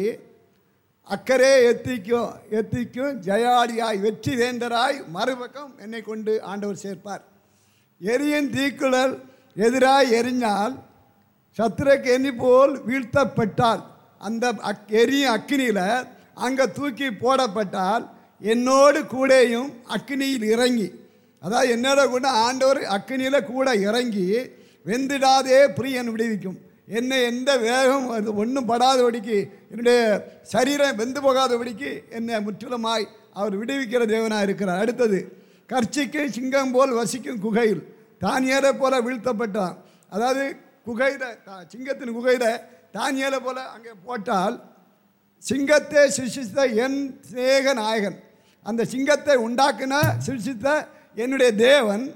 S2: அக்கரே எத்திக்கும் எத்திக்கும் ஜெயாடியாய் வெற்றி வேந்தராய் மறுபக்கம் என்னை கொண்டு ஆண்டவர் சேர்ப்பார் எரியின் தீக்குழல் எதிராய் எரிஞ்சால் சத்துரக்கு எண்ணி போல் வீழ்த்தப்பட்டால் அந்த அக் எரியும் அக்கினியில் அங்கே தூக்கி போடப்பட்டால் என்னோடு கூடயும் அக்கினியில் இறங்கி அதாவது என்னோட கூட ஆண்டவர் அக்கினியில் கூட இறங்கி வெந்திடாதே பிரியன் விடுவிக்கும் என்னை எந்த வேகம் அது ஒன்றும் படாதபடிக்கு என்னுடைய சரீரம் வெந்து போகாதபடிக்கு என்னை முற்றிலுமாய் அவர் விடுவிக்கிற தேவனாக இருக்கிறார் அடுத்தது கர்ச்சிக்கு சிங்கம் போல் வசிக்கும் குகையில் தானியரை போல வீழ்த்தப்பட்டான் அதாவது குகையில் தா- சிங்கத்தின் குகையில் தானியலை போல அங்கே போட்டால் சிங்கத்தை சிருஷித்த என் சிநேக நாயகன் அந்த சிங்கத்தை உண்டாக்குன சிருஷித்த என்னுடைய தேவன்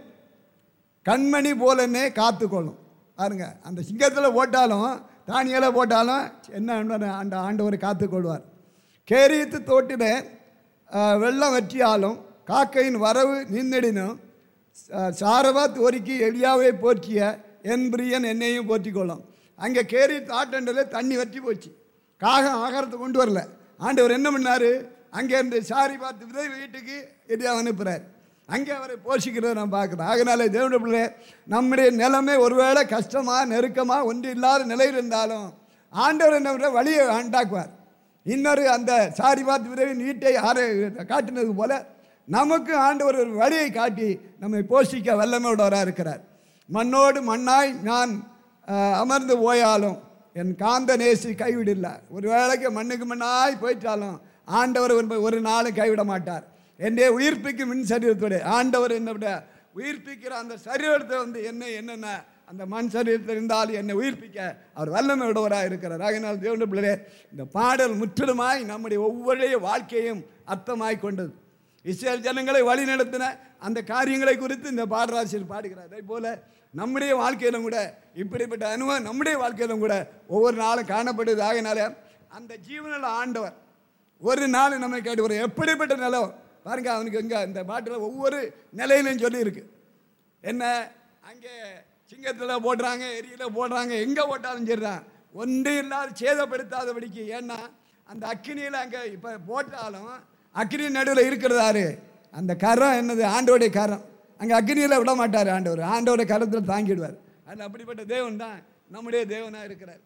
S2: கண்மணி போலன்னே காத்துக்கொள்ளும் பாருங்க அந்த சிங்கத்தில் போட்டாலும் தானியலை போட்டாலும் என்ன ஆண்டவர் அந்த ஆண்டவர் காத்துக்கொள்வார் கேரியத்து தோட்டில அஹ், வெள்ளம் வற்றியாலும் காக்கையின் வரவு நீந்தடினும் ச- சாரவாத் ஒருக்கி எளியாவை போற்றிய என் பிரியன் என்னையும் போற்றிக்கொள்ளும் அங்கே கேரி தாட்டண்டில் தண்ணி வற்றி போச்சு காகம் ஆகாரத்தை கொண்டு வரல ஆண்டவர் என்ன பண்ணார் அங்கே இருந்து சாரி பார்த்து விதை வீட்டுக்கு எளியா அனுப்புகிறார் அங்கே அவரை போஷிக்கிறத நான் பார்க்குறேன் அதனால தேவனுடைய பிள்ளை நம்முடைய நிலைமை ஒருவேளை கஷ்டமாக நெருக்கமாக ஒன்று இல்லாத நிலையில் இருந்தாலும் ஆண்டவர் என்ன பண்ணுறார் வழியை உண்டாக்குவார் இன்னொரு அந்த சாரி பார்த்து விரைவின் வீட்டை ஆரை காட்டினது போல நமக்கு ஆண்டவர் ஒரு வழியை காட்டி நம்மை போஷிக்க வல்லமையுடவராக இருக்கிறார் மண்ணோடு மண்ணாய் நான் அஹ், அமர்ந்து போயாலும் என் காந்த நேசி கைவிடல ஒரு வேளைக்கு மண்ணுக்கு மண்ணாய் போயிட்டாலும் ஆண்டவர் ஒரு- ஒரு நாளும் கைவிட மாட்டார் என்னுடைய உயிர்ப்பிக்கும் மின் சரீரத்தோட ஆண்டவர் என்ன விட உயிர்ப்பிக்கிற அந்த சரீரத்தை வந்து என்ன என்னென்ன அந்த மண் சரீரத்தில் இருந்தாலும் என்னை உயிர்ப்பிக்க அவர் வல்லமை விடவராக இருக்கிறார் ஆகினால் தேவனுடைய பிள்ளையே இந்த பாடல் முற்றிலுமாய் நம்முடைய ஒவ்வொரு வாழ்க்கையும் அர்த்தமாய் கொண்டது இஸ்ரேல் ஜனங்களை வழி நடத்தின அந்த காரியங்களை குறித்து இந்த பாடராசிரியர் பாடுகிறார் அதே போல நம்முடைய வாழ்க்கையிலும் கூட இப்படிப்பட்ட அனுபவம் நம்முடைய வாழ்க்கையிலும் கூட ஒவ்வொரு நாளும் காணப்படுது ஆகினால அந்த ஜீவனில் ஆண்டவர் ஒரு நாள் நம்மை கேட்டு ஒரு எப்படிப்பட்ட நிலம் பாருங்க அவனுக்கு எங்க இந்த பாட்டில் ஒவ்வொரு நிலையிலையும் சொல்லி இருக்கு என்ன அங்கே சிங்கத்தில் போடுறாங்க எரியில போடுறாங்க எங்கே போட்டாலும் சரிதான் ஒன்று இல்லாத சேதப்படுத்தாதபடிக்கு ஏன்னா அந்த அக்கினியில் அங்கே இப்போ போட்டாலும் அக்கினி நடுவில் இருக்கிறதாரு அந்த கரம் என்னது ஆண்டோடைய கரம் அங்கே அக்னியில் விட மாட்டார் ஆண்டவர் ஆண்டோட கரத்தில் தாங்கிடுவார் அது அப்படிப்பட்ட தேவன் தான் நம்முடைய தேவனாக இருக்கிறார்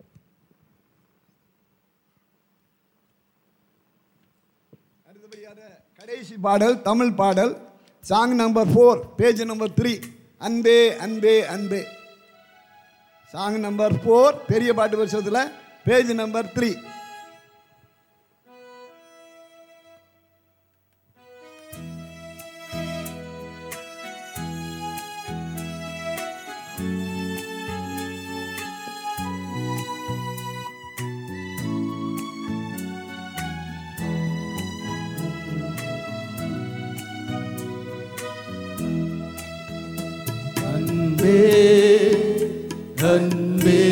S2: அடுத்தபடியாக கடைசி பாடல் தமிழ் பாடல் song number four page number three அன்பே அன்பே அன்பே சாங் நம்பர் ஃபோர் பெரிய பாட்டு வருஷத்தில் பேஜ் நம்பர் த்ரீ
S1: அன்பே அன்பே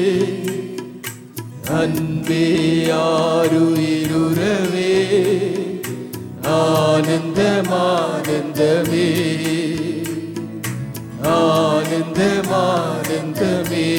S1: அன்பே ஆருயிருவே ஆனந்தமானந்தமே ஆனந்தமானந்தமே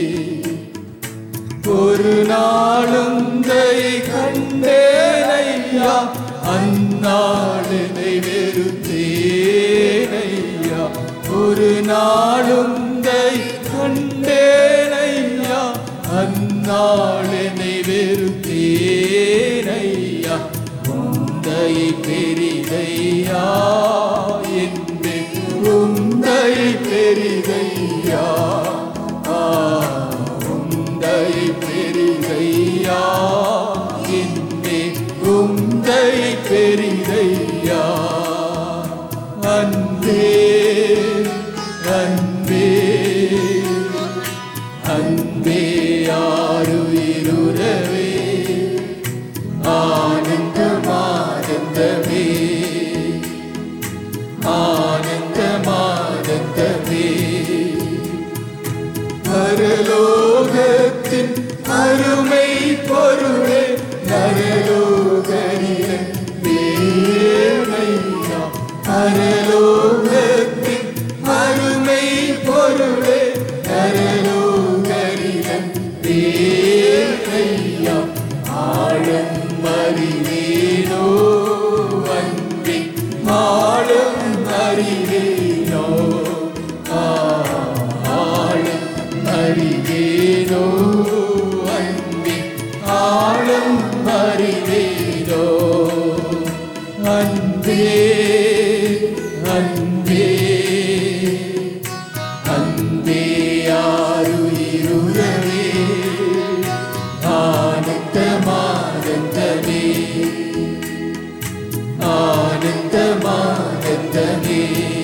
S1: ஒரு நாளும் தை கண்டேனையா அந்நாளினை வெறுத்தேனையா ஒரு நாளும் தை கண்டேனையா அந்நாளினை வெறுத்தேனையா உந்தை பெரிதையா என்பே உந்தை பெரிதையா ஆ உந்தை பெரிதையா என்னே உந்தை பெரிதையா அன்பே அன்பே அன்பே ஆருயிருவே ஆனந்தமானந்தமே ஆனந்தமானந்தமே பரலோகத்தின் அருமை பொருளே நரலோகரின் வேமையா ஆளும் அறிவேனோ ஆளும் அறிவேனோ அன்பே ஆளும் அறிவேனோ அன்பே அன்பே அன்பே ஆருயிருவே ஆனந்தமானந்தமே ஆனந்தமானந்தமே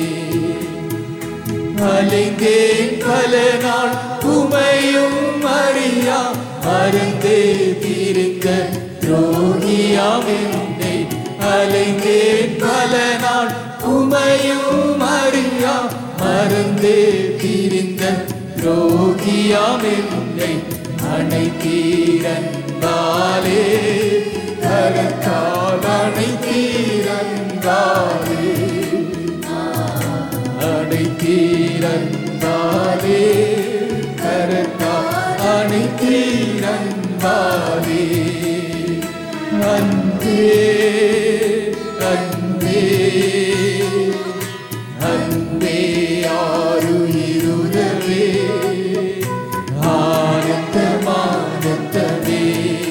S1: அலைந்தேன் பல நாள் உமையும் அறியா மறந்தே தீர்க்க துரோகியாம் என்னை அலைந்தேன் பல நாள் உமையும் அறியா மறந்தே தீர்ந்த துரோகியாம் என்னை அணைத்தீரன்பாலே கரத்தால் அணைத்தீரன்பாலே அணைத்தீரன்பாலே கரத்தா அணைத்தீரன்பாலே அன்பே அன்பே அன்பே ஆருயிருவே ஆனந்தமானந்தமே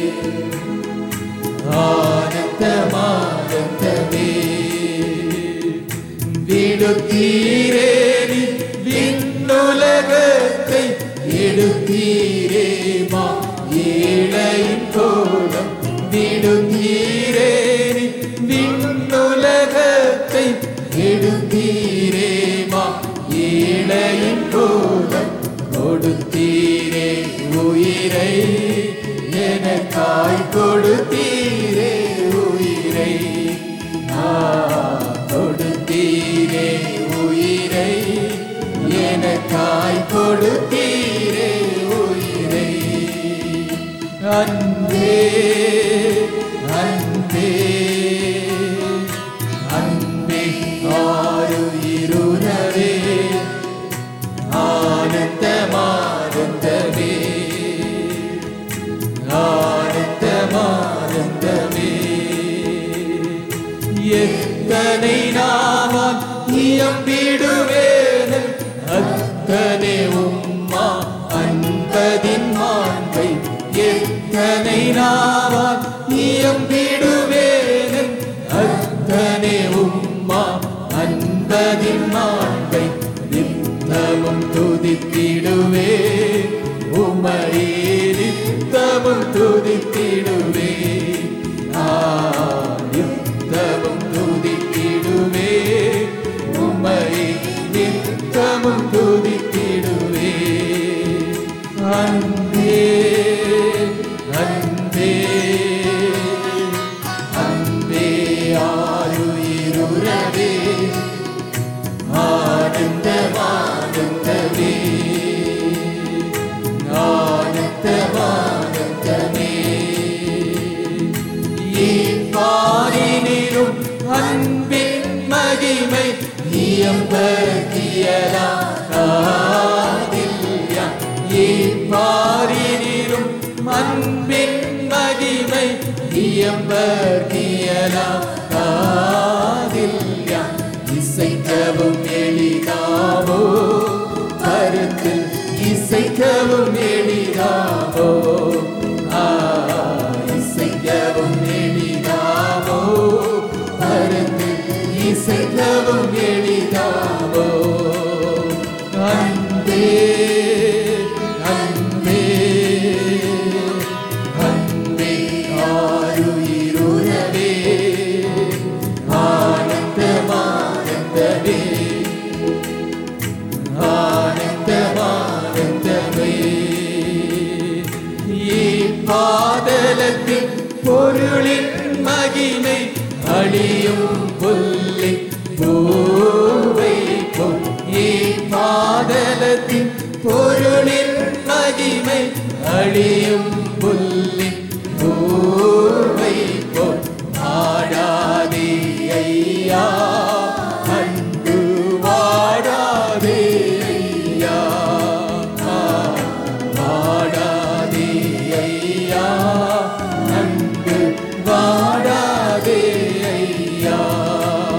S1: ஆனந்தமானந்தமே விடுத்தீரேரி விண்ணுலகத்தை எடுத்தீரேமா ஏழையின் கோலம் விடுத்தீரேரி விண்ணுலகத்தை எடுத்தீரேமா ஏழையின் கோலம் கொடுத்தீரே உயிரை எனக்காய் கொடுத்தீரே உயிரை ஆ, கொடுத்தீரே உயிரை எனக்காய் கொடுத்தீரே உயிரை அன்பே அன்பே அன்பே ஆருயிருவே ஆனந்தமானந்தமே ஆனந்தமானந்தமே எத்தனை நாவால் இயம்பிடுவேன் அத்தனை உம்மா அன்பதின் மாண்பை எத்தனை நாவால் இயம்பிடுவேன் அத்தனை உம்மா அன்பதின் மாண்பை நித்தமும் துதித்திடுவே உமையே நித்தமும் துதித்திடுவே ஆ, நித்தமும் துதித்திடுவே உமையே நித்தமும் துதித்திடுவே அன்பே அன்பே அன்பே ஆயுயிருவே ஆனந்தமானந்தமே ஆனந்தமானந்தமே பாரினிலும் அன்பின் மகிமை இயம்பகியலா காதில்யா பாரினிலும் அன்பின் மகிமை இயம்பகியலா காதில்யா இசைக்கவும் எளிதாவோ கருத்தில் இசைக்கவும் எளிதாவோ ஆ, இசைக்கவும் எளிதாவோ கருத்தில் இசைக்கவும் எளிதாவோ அன்பே அன்பே அன்பே ஆருயிருவே ஆனந்தமானந்தமே ஆனந்தமானந்தமே பாதலத்தின் பொருளின் மகிமை அழியும் புல்லை பூவை போல் பாதலத்தின் பொருளின் மகிமை அழியும் புல்லின் பூவை போல் ஆடாதே ஐயா அன்பு வாடாதே ஐயா வாடாதே ஐயா அன்பு வாடாதே ஐயா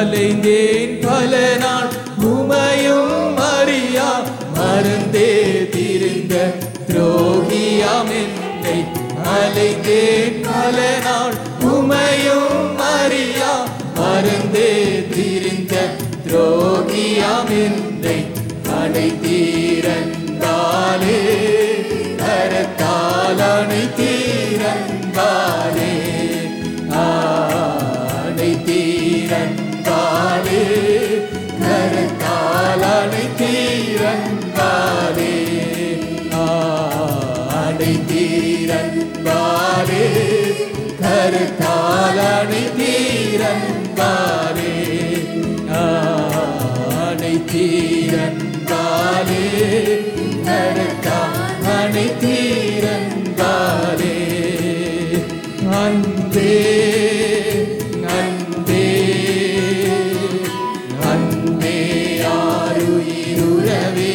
S1: அலைந்தேன் பல நாள் உமையும் அறியா மறந்தே திரிந்த துரோகியாம் என்னை அலைந்தேன் பல நாள் உமையும் அறியா மறந்தே திரிந்த துரோகியாம் என்னை அடைத்தீரந்தாலே கரத்தால் அணைத்தீரந்தாலே அணைத்தீரந்தாலே கரத்தால் அணைத்தீரந்தாலே அணைத்தீரந்தாலே கரத்தால் அணைத்தீரந்தாலே அணைத்தீரந்தாலே கரத்தால் அணைத்தீரந்தாலே அன்பே அன்பே அன்பே ஆருயிருளவே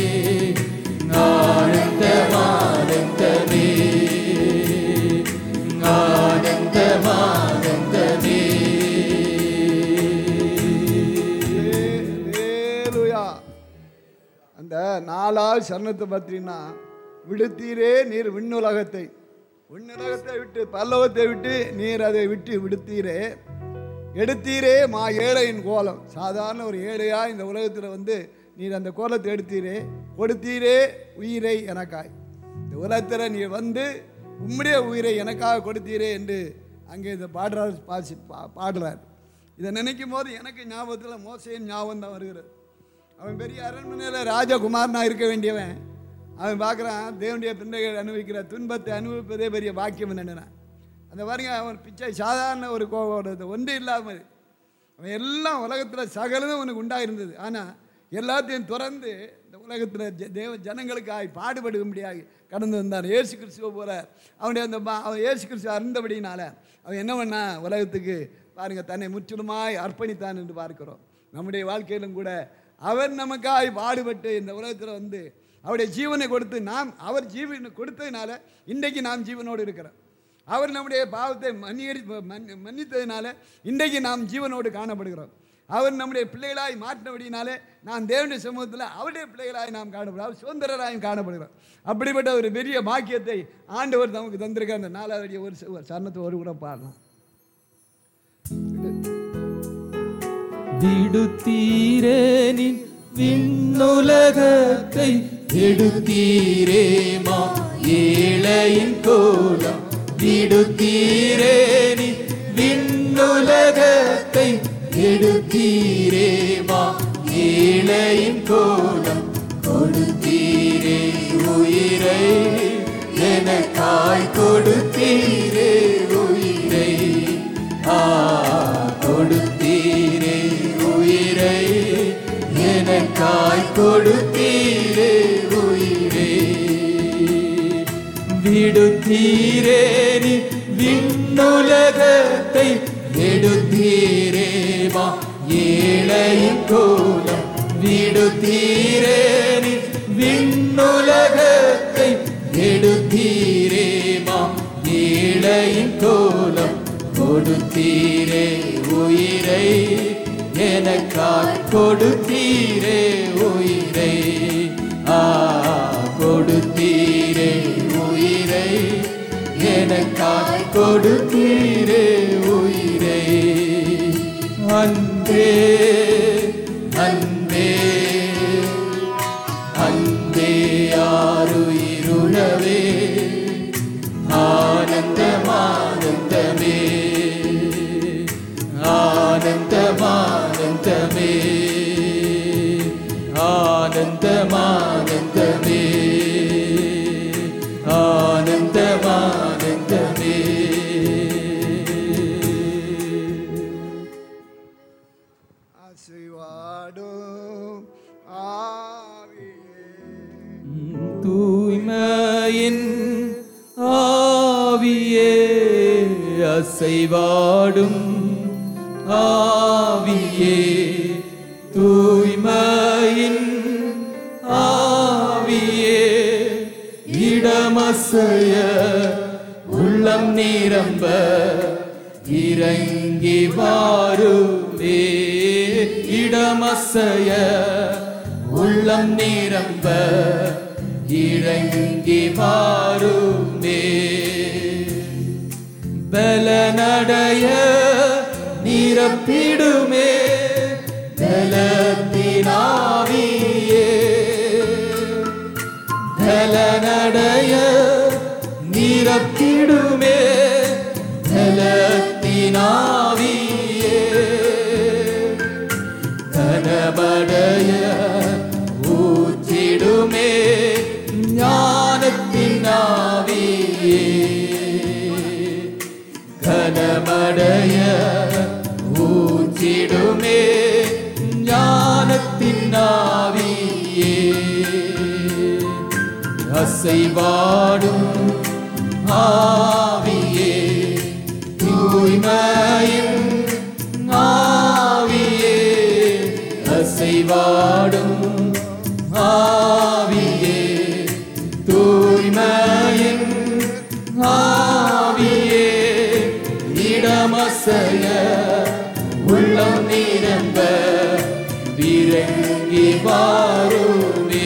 S1: ஆனந்தமானந்தமே ஆனந்தமானந்தமே
S2: ஹalleluya. அந்த நாலாவது சரணத்தை பற்றினா விடுத்தீரே நீர் விண்ணுலகத்தை விண்ணுலகத்தை விட்டு பல்லவத்தை விட்டு நீர் அதை விட்டு விடுத்தீரே எடுத்தீரே மா ஏழையின் கோலம் சாதாரண ஒரு ஏழையா இந்த உலகத்தில் வந்து நீர் அந்த கோலத்தை எடுத்தீரே கொடுத்தீரே உயிரை எனக்காய் இந்த உலகத்தில் நீர் வந்து உம்முடைய உயிரை எனக்காக கொடுத்தீரே என்று அங்கே இந்த பாடுறார் பாசி பா- பாடுறார் இதை நினைக்கும் போது எனக்கு ஞாபகத்தில் மோசையின் ஞாபகம் தான் வருகிறது அவன் பெரிய அரண்மனையில் ராஜகுமாரனா இருக்க வேண்டியவன் அவன் பார்க்குறான் தேவனுடைய பிள்ளைகள் அனுபவிக்கிற துன்பத்தை அனுபவிப்பதே பெரிய பாக்கியம் நினைனான் அந்த பாருங்க அவன் பிச்சை சாதாரண ஒரு கோபம் ஒன்று இல்லாமல் அவன் எல்லாம் உலகத்தில் சகலதும் அவனுக்கு உண்டாயிருந்தது ஆனால் எல்லாத்தையும் துறந்து இந்த உலகத்தில் தேவ ஜனங்களுக்காக பாடுபடும்படியாக கடந்து வந்தான் இயேசு கிறிஸ்துவ போல அவனுடைய அந்த பா- அவன் இயேசு கிறிஸ்துவ அறிந்தபடினால அவன் என்ன பண்ணா உலகத்துக்கு பாருங்க தன்னை முற்றிலுமாய் அர்ப்பணித்தான் என்று பார்க்கிறோம் நம்முடைய வாழ்க்கையிலும் கூட அவர் நமக்காய் பாடுபட்டு இந்த உலகத்தில் வந்து அவருடைய ஜீவனை கொடுத்து நாம் அவர் ஜீவனை கொடுத்ததுனால இன்றைக்கு நாம் ஜீவனோடு இருக்கிறோம் அவர் நம்முடைய பாவத்தை மன்னிகரி மன்னி- மன்னித்ததினால இன்றைக்கு நாம் ஜீவனோடு காணப்படுகிறோம் அவர் நம்முடைய பிள்ளைகளாய் மாற்றினபடினாலே நாம் தேவனுடைய சமூகத்தில் அவருடைய பிள்ளைகளாய் நாம் காணப்படுகிறோம் அவர் சுதந்திரராயும் காணப்படுகிறோம் அப்படிப்பட்ட ஒரு பெரிய பாக்கியத்தை ஆண்டவர் நமக்கு தந்திருக்க அந்த நாலாவது ஒரு ச- ஒரு சரணத்தை ஒரு கூட பாடலாம்
S1: விடுத்தீரே நின் விண்ணுலகத்தை எடுத்தீரே மா ஏழையின் கோலம் விடுத்தீரே நின் விண்ணுலகத்தை எடுத்தீரே மா ஏழையின் கோலம் கொடுத்தீரே உயிரை எனக்காய் கொடுத்தீரே உயிரை ஆ கொடுத்தீரே உயிரை எனக்காய் கொடுத்தீரே உயிரே விடுத்தீரே நீ விண்ணுலகத்தை எடுத்தீரே வா ஏழையின் கோலம் விடுத்தீரே நீ விண்ணுலகத்தை எடுத்தீரே வா ஏழையின் கோலம் கொடுத்தீரே உயிரை எனக்காய் கொடுத்தீரே உயிரை ஆ கொடுத்தீரே உயிரை எனக்காய் கொடுத்தீரே உயிரை அன்பே அன்பே அன்பே ஆருயிருளவே ஆனந்தமானந்தமே ஆனந்தமானந்தமே ஆனந்தமானந்தமே ஆனந்தமானந்தமே
S2: ஆசைவாடும் ஆவியே
S1: தூய்மையின் ஆவியே அசைவாடும் ஆவியே தூய்மையின் ஆவியே இடமசைய உள்ளம் நிரம்ப இறங்கி வாருவே இடமசைய உள்ளம் நிரம்ப இறங்கி வாருமே பலனடைய நிரப்பிடுமே பலத்தினாவியே பலனடைய நிரப்பிடுமே பலத்தினாவியே கனமடைய ஊற்றிடுமே ஞானத்தின் ஆவியே கனமடைய ஊற்றிடுமே ஞானத்தின் ஆவியே அசைவாடும் ஆவியே தூய்மையும் ஆவியே அசைவாடும் ஆவியே தூய்மையின் ஆவியே இடமசைய உள்ளம் நிரம்ப விரங்கி வாருமே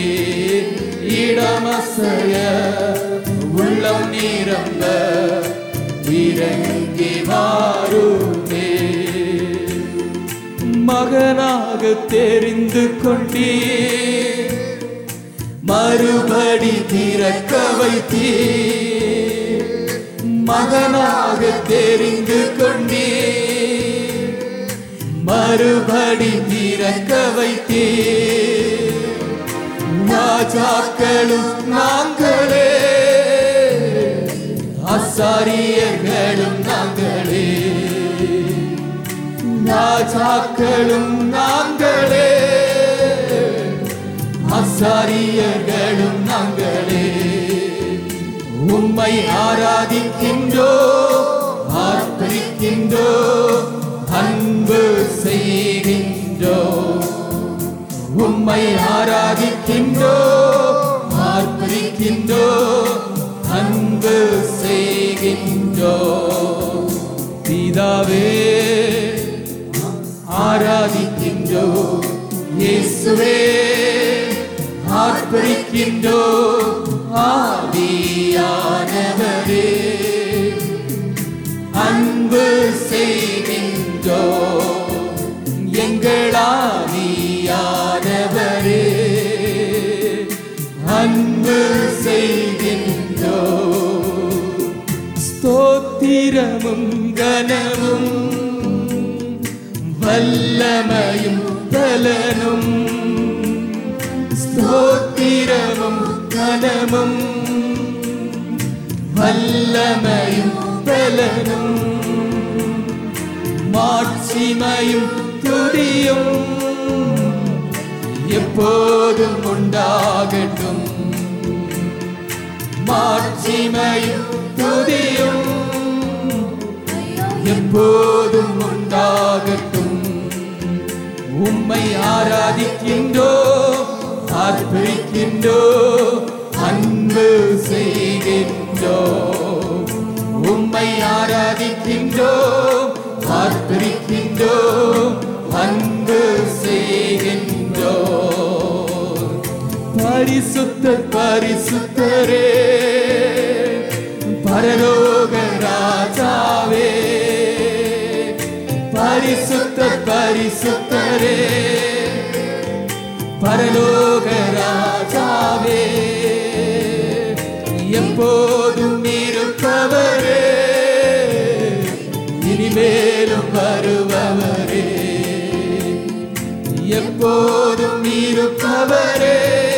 S1: இடமசைய உள்ளம் நிரம்ப விரங்கி வாருமே மகனாக தெரிந்து கொண்டே மறுபடி திறக்க வைத்தே மகனாக தெரிந்து கொண்டே மறுபடி திறக்க வைத்தே ராஜாக்களும் நாங்களே அசாரியர்களும் நாங்களே ராஜாக்களும் நாங்களே அசாரியர்களும் நாங்களே உம்மை ஆராதிக்கின்றோ ஆர்ப்பரிக்கின்றோ அன்பு செய்கின்றோ உம்மை ஆராதிக்கின்றோ ஆர்ப்பரிக்கின்றோ அன்பு செய்கின்றோ பிதாவே ஆராதிக்கின்றோ இயேசுவே ஆர்ப்பரிக்கின்றோ ஆவியானவரே அன்பு செய்கின்றோ எங்களாவியானவரே அன்பு செய்கின்றோ ஸ்தோத்திரமும் கனமும் வல்லமையும் பலனும் ஸ்தோத்திரமும் கனமும் வல்லமையும் பலனும் மாட்சிமையும் துதியும் எப்போதும் உண்டாகட்டும் மாட்சிமையும் துதியும் எப்போதும் உண்டாகட்டும் உம்மை ஆராதிக்கின்றோ ஆர்ப்பரிக்கின்றோ அன்பு செய்கின்றோ உம்மை ஆராதிக்கின்றோ ஆர்ப்பரிக்கின்றோ அன்பு செய்கின்றோ பரிசுத்த பரிசுத்தரே பரலோக ராஜாவே பரிசுத்த பரிசுத்தரே பரலோக ராஜாவே எப்போதும் இருப்பவரே இனிமேலும் வருபவரே எப்போதும் இருப்பவரே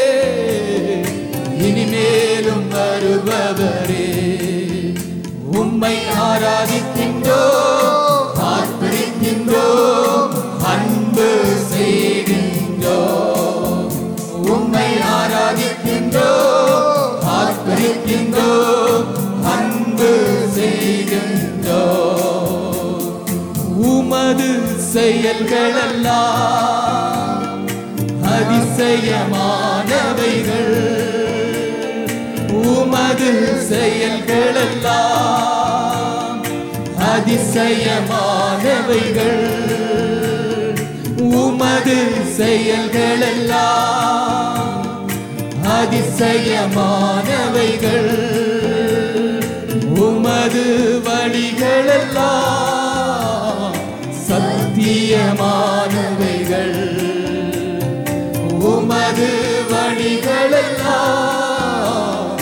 S1: இனிமேலும் வருபவரே உம்மை ஆராதிக்கின்றோ ஆர்ப்பரிக்கின்றோ அன்பு செய்கின்றோ உம்மை ஆராதிக்கின்றோ ஆர்ப்பரிக்கின்றோ அன்பு செய்கின்றோ உமது செயல்களெல்லாம் அதிசயமானவைகள் உமது செயல்களெல்லாம் அதிசயமானவைகள் உமது உமது செயல்களெல்லாம் அதிசயமானவைகள் உமது வழிகளெல்லாம் சத்தியமானவைகள் உமது வழிகளெல்லாம்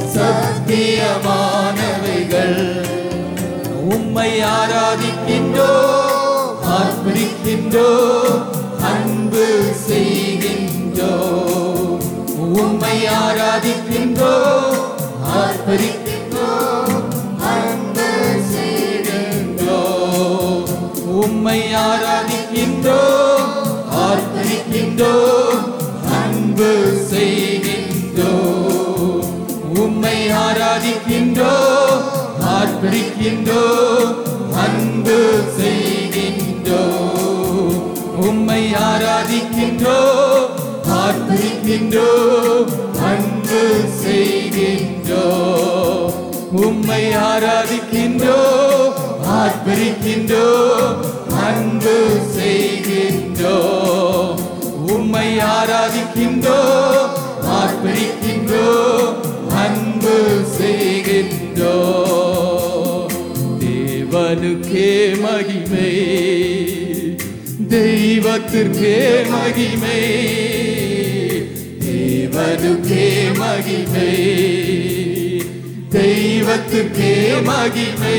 S1: சத்தியமானவைகள் உம்மை ஆராதிக்கின்றோ ஆர்ப்பரிக்கின்றோ அன்பு செய்கின்றோ உம்மை ஆராதிக்கின்றோ ஆர்ப்பரிக்கின்றோ அன்பு செய்கின்றோ உம்மை ஆராதிக்கின்றோ ஆர்ப்பரிக்கின்றோ அன்பு செய்கின்றோ உம்மை ஆராதிக்கின்றோ ஆர்ப்பரிக்கின்றோ அன்பு செய்கின்றோ உம்மை ஆராதிக்கின்றோ ஆர்ப்பரிக்கின்றோ அன்பு செய்கின்றோ உம்மை ஆராதிக்கின்றோ ஆர்ப்பரிக்கின்றோ அன்பு செய்கின்றோ உம்மை ஆராதிக்கின்றோ ஆர்ப்பரிக்கின்றோ அன்பு செய்கின்றோ தேவனுக்கே மகிமை தெய்வத்திற்கே மகிமை தேவனுக்கே மகிமை தெய்வத்துக்கே மகிமை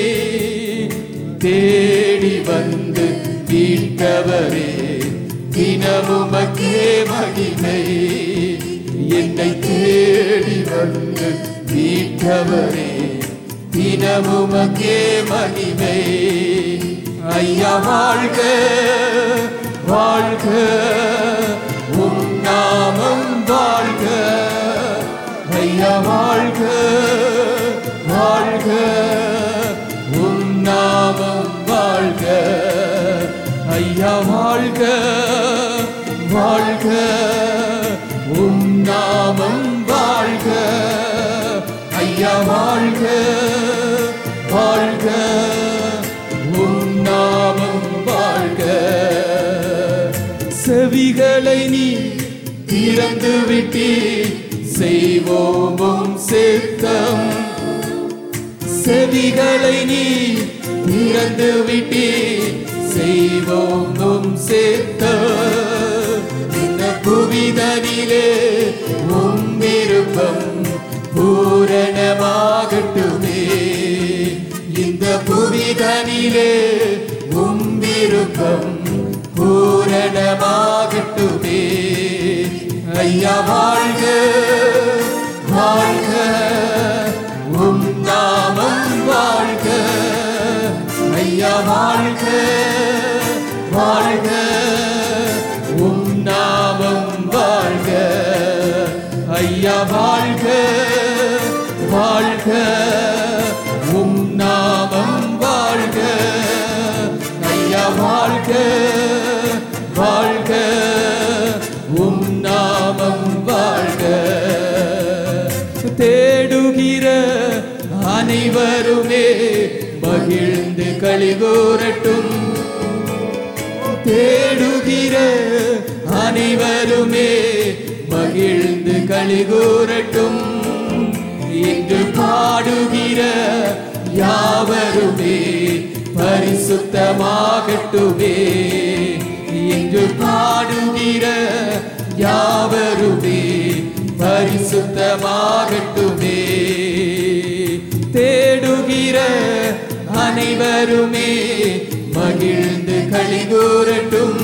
S1: தேடி வந்து மீட்டவரே தினமுமக்கே மகிமை என்னை தேடி வந்து மீட்டவரே தினமுமக்கே மகிமை ஐயா வாழ்க வாழ்க உம் நாமம் வாழ்க ஐயா வாழ்க வாழ்க உம் நாமம் வாழ்க ஐயா வாழ்க வாழ்க உம் நாமம் வாழ்க ஐயா வாழ்க வாழ்க உம் நாமம் வாழ்க செவிகளை நீ திறந்து விட்டி செய்வோமும் சித்தம் செவிகளை நீ திறந்து விட்டி செய்வோமும் சித்தம் இந்த புவிதனிலே உம் விருப்பம் பூரணமாகட்டுமே இந்த புவிதனிலே உம் விருப்பம் பூரணமாகட்டுமே ஐயா வாழ்க வாழ்க உம் நாமம் வாழ்க ஐயா வாழ்க வாழ்க உம் நாமம் வாழ்க ஐயா வாழ்க வாழ்க உம் நாமம் வாழ்க ஐயா வாழ்க வாழ்க உம் நாமம் வாழ்க தேடுகிற அனைவருமே மகிழ்ந்து கழிகூரட்டும் தேடுகிற அனைவருமே மகிழ்ந்து கழிகூரட்டும் இன்று பாடுகிற யாவருமே பரிசுத்தமாகட்டுமே இன்று பாடுகிற யாவருமே பரிசுத்தமாகட்டுமே தேடுகிற அனைவருமே மகிழ்ந்து கழிகூரட்டும்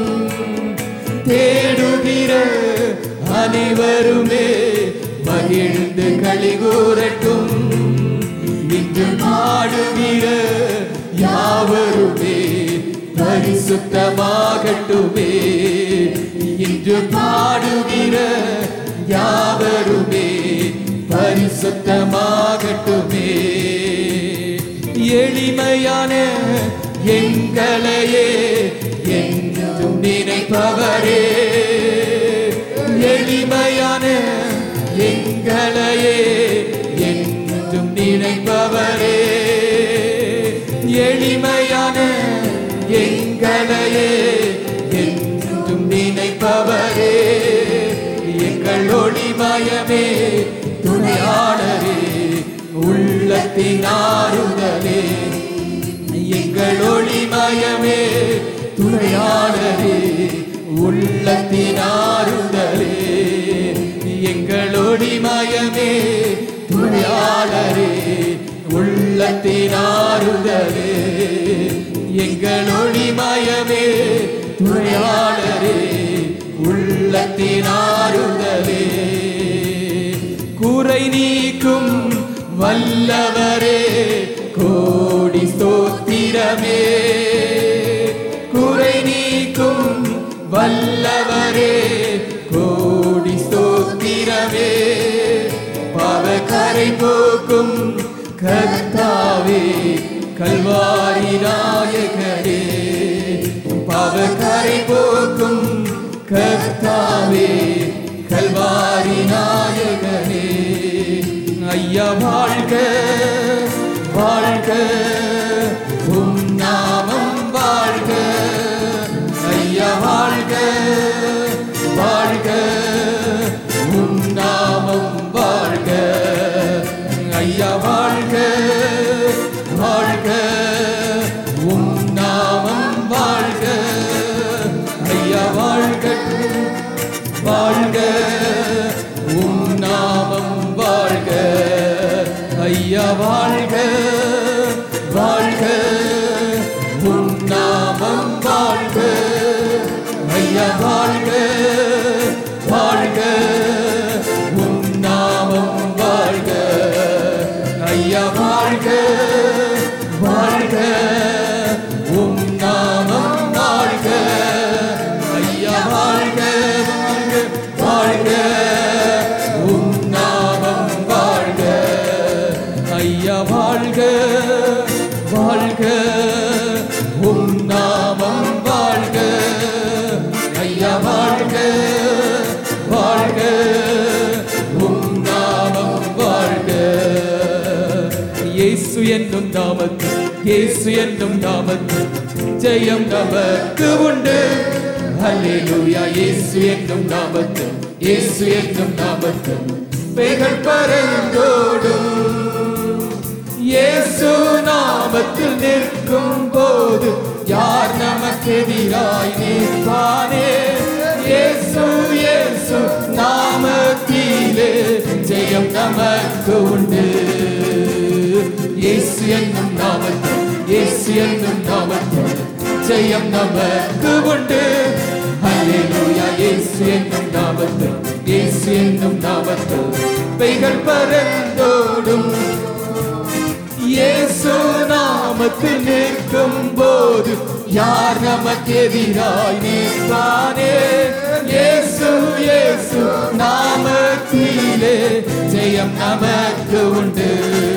S1: தேடுகிற அனைவருமே மகிழ்ந்து கழிகூரட்டும் இன்று பாடுகிற யாவருமே பரிசுத்தமாகட்டுமே இன்று பாடுகிற யாவருமே பரிசுத்தமாகட்டுமே எளிமையான எங்களையே என்றும் நினைப்பவரே எளிமையான எங்களையே என்றும் நினைப்பவரே எளிமையான எங்களையே என்றும் உள்ளத்தின் ஆறுதலே எங்கள் ஒளிமயமே துணையாளரே உள்ளத்தின் ஆறுதலே எங்கள் ஒளிமயமே துணையாளரே உள்ளத்தின் ஆறுதலே எங்கள் ஒளிமயமே துணையாளரே உள்ளத்தின் ஆறுதலே குறை நீக்கும் வல்லவரே கோடி ஸ்தோத்திரமே குறை நீக்கும் வல்லவரே கோடி ஸ்தோத்திரமே பாவக்கரை போக்கும் கர்த்தாவே கல்வாரி நாயகரே பாவக்கரை போக்கும் கர்த்தாவே கல்வாரி நாயகனே ஐயா வாழ்க வாழ்க உம் நாமம் வாழ்க ஐயா வாழ்க வாழ்க உம் நாமம் வாழ்க ஐயா வாழ்க வாழ்க உம் நாமம் வாழ்க ஐயா வாழ்க வாழ்க உம் நாமம் வாழ்க ஐயா வாழ்க வாழ்க உம் நாமம் வாழ்க ஐயா வாழ்க வாழ்க உம் நாமம் வாழ்க ஐயா வாழ்க வாழ்க உம் நாமம் வாழ்க ஐயா வாழ்க வாழ்க உம் நாமம் வாழ்க ஐயா வாழ்க வாழ்க உம் நாமம் வாழ்க ஐயா வாழ்க வாழ்க உம் நாமம் வாழ்க இயேசு என்னும் நாமத்தில் இயேசு என்னும் நாமத்தில் ஜெயம் நமக்கு உண்டு ஹல்லேலூயா இயேசு என்னும் நாமத்தில் இயேசு என்னும் நாமத்தில் பெயர்கள் பறந்தோடும் இயேசு நாமத்தில் நிற்கும் போது யார் நமக்கு எதிராய் நிற்பானே இயேசு இயேசு நாமத்திலே ஜெயம் நமக்கு உண்டு இயேசு என்னும் நாமத்தில் இயேசு என்னும் நாமத்தில் ஜெயம் நமக்கு உண்டு ஹல்லேலூயா இயேசு என்னும் நாமத்தில் இயேசு என்னும் நாமத்தில் பெய்கள் பறந்தோடும் இயேசு நாமத்தில் நிற்கும் போது யார் நமக்கு எதிராய் நிற்பானே இயேசு இயேசு நாமத்திலே ஜெயம் நமக்கு உண்டு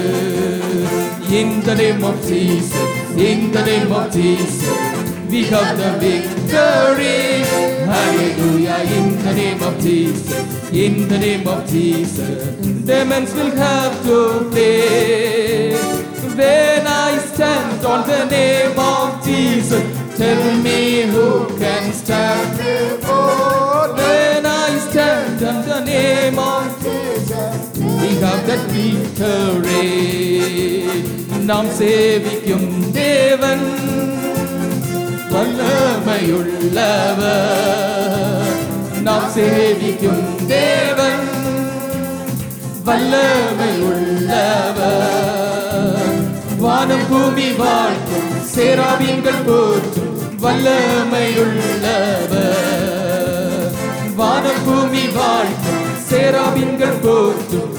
S1: In the name of Jesus, in the name of Jesus, we have the victory. Hallelujah, in the name of Jesus, in the name of Jesus, demons will have to flee. When I stand on the name of Jesus, tell me who can stand before. When I stand on the name of we have that victory. நாம் சேவிக்கும் தேவன் வல்லமையுள்ளவர் நாம் சேவிக்கும் தேவன் வல்லமையுள்ளவர் வானம் பூமி வாழ்த்தும் சேராபீன்கள் போற்றும் வல்லமையுள்ளவர் வானம் பூமி வாழ்த்தும் சேராபீன்கள் போற்றும்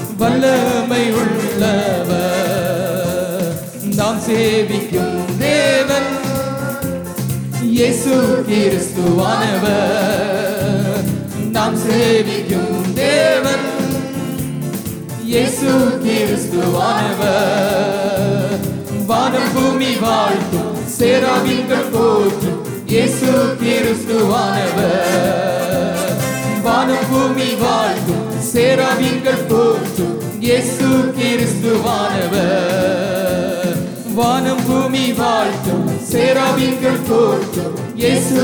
S1: வல்லமையுள்ளவர் நாம் சேவிக்கும் தேவன் இயேசு கிறிஸ்துவானவர் நாம் சேவிக்கும் தேவன் இயேசு கிறிஸ்துவானவர் வானம் பூமி வாழ்த்தும் சேராவின்கள் போற்றும் இயேசு கிறிஸ்துவானவர் வானம் பூமி வாழ்த்தும் சேராவின்கள் போற்றும் இயேசு கிறிஸ்துவானவர் வானம் பூமி வாழ்த்தும் சேராவின்கள் போற்றும் இயேசு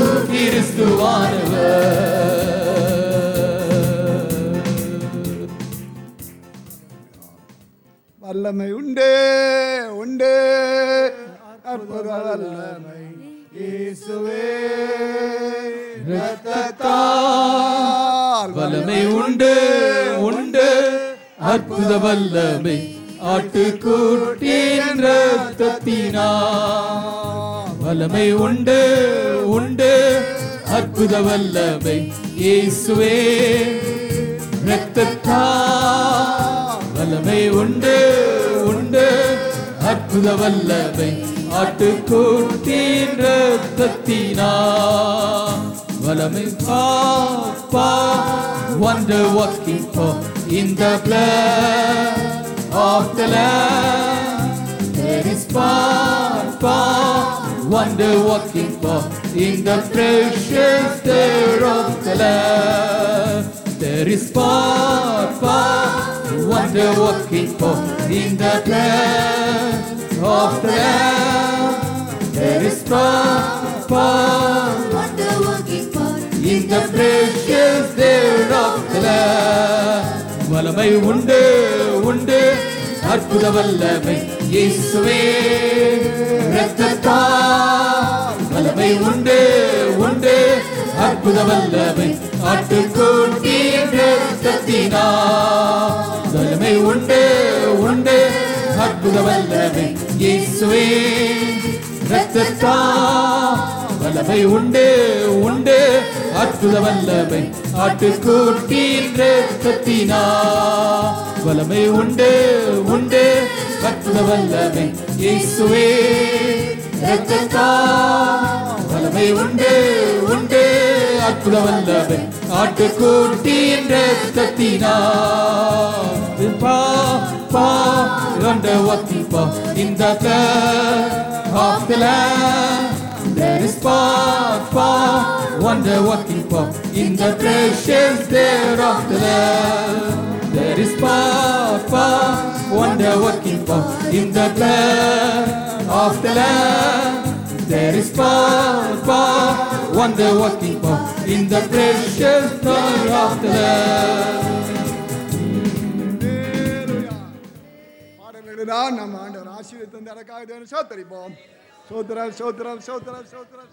S1: கிறிஸ்துவானவர்
S2: வல்லமை உண்டே உண்டே அற்புத வல்லமை இயேசுவே இரத்தத்தால்
S1: வல்லமை உண்டு உண்டு அற்புத வல்லமை ஆட்டுக்குட்டியின் ரத்தத்தினா வல்லமை உண்டு உண்டு அற்புத வல்லமை இயேசுவே இரத்தத்தா வல்லமை உண்டு உண்டு அற்புத வல்லமை ஆட்டுக்குட்டியின் ரத்தத்தினா வல்லமை பாப்பா wonder working for in the blood of the Lamb. There is power, power, wonder working for in the precious there of the Lamb. There is power, power, wonder working for in the blood of the Lamb. There is power, power,
S3: wonder working for
S1: in the precious there of the Lamb. வல்லமை உண்டு உண்டு அற்புத வல்லமை இயேசுவே இரத்தத்தா வல்லமை உண்டு உண்டு அற்புத வல்லமை ஆட்டுக்குட்டி இரத்தத்தினா வல்லமை உண்டு உண்டு அற்புத வல்லமை இயேசுவே இரத்தத்தா வல்லமை உண்டு உண்டு அற்புத வல்லமை ஆட்டுக்குட்டியின் ரத்தத்தினா வல்லமை உண்டு உண்டு அற்புத வல்லமை இயேசுவே ரத்தத்தா வல்லமை உண்டு உண்டு அற்புத வல்லமை ஆட்டுக்குட்டியின் ரத்தத்தினா பா பா wonder working for in the blood of the Lamb. There is power, power, wonder working for in the precious there of the Lamb. There is power, power, wonder working for in the blood of the Lamb. There is power, power, wonder working for in the precious blood of the Lamb.
S2: பாடல்களில் நம்ம ஆண்டவர் ஆசீர்வதித்து தந்த அதற்காக தேவனை சோத்தரிப்போம் சோத்திரம் சோத்திரம் சோத்திரம் சோத்திரம்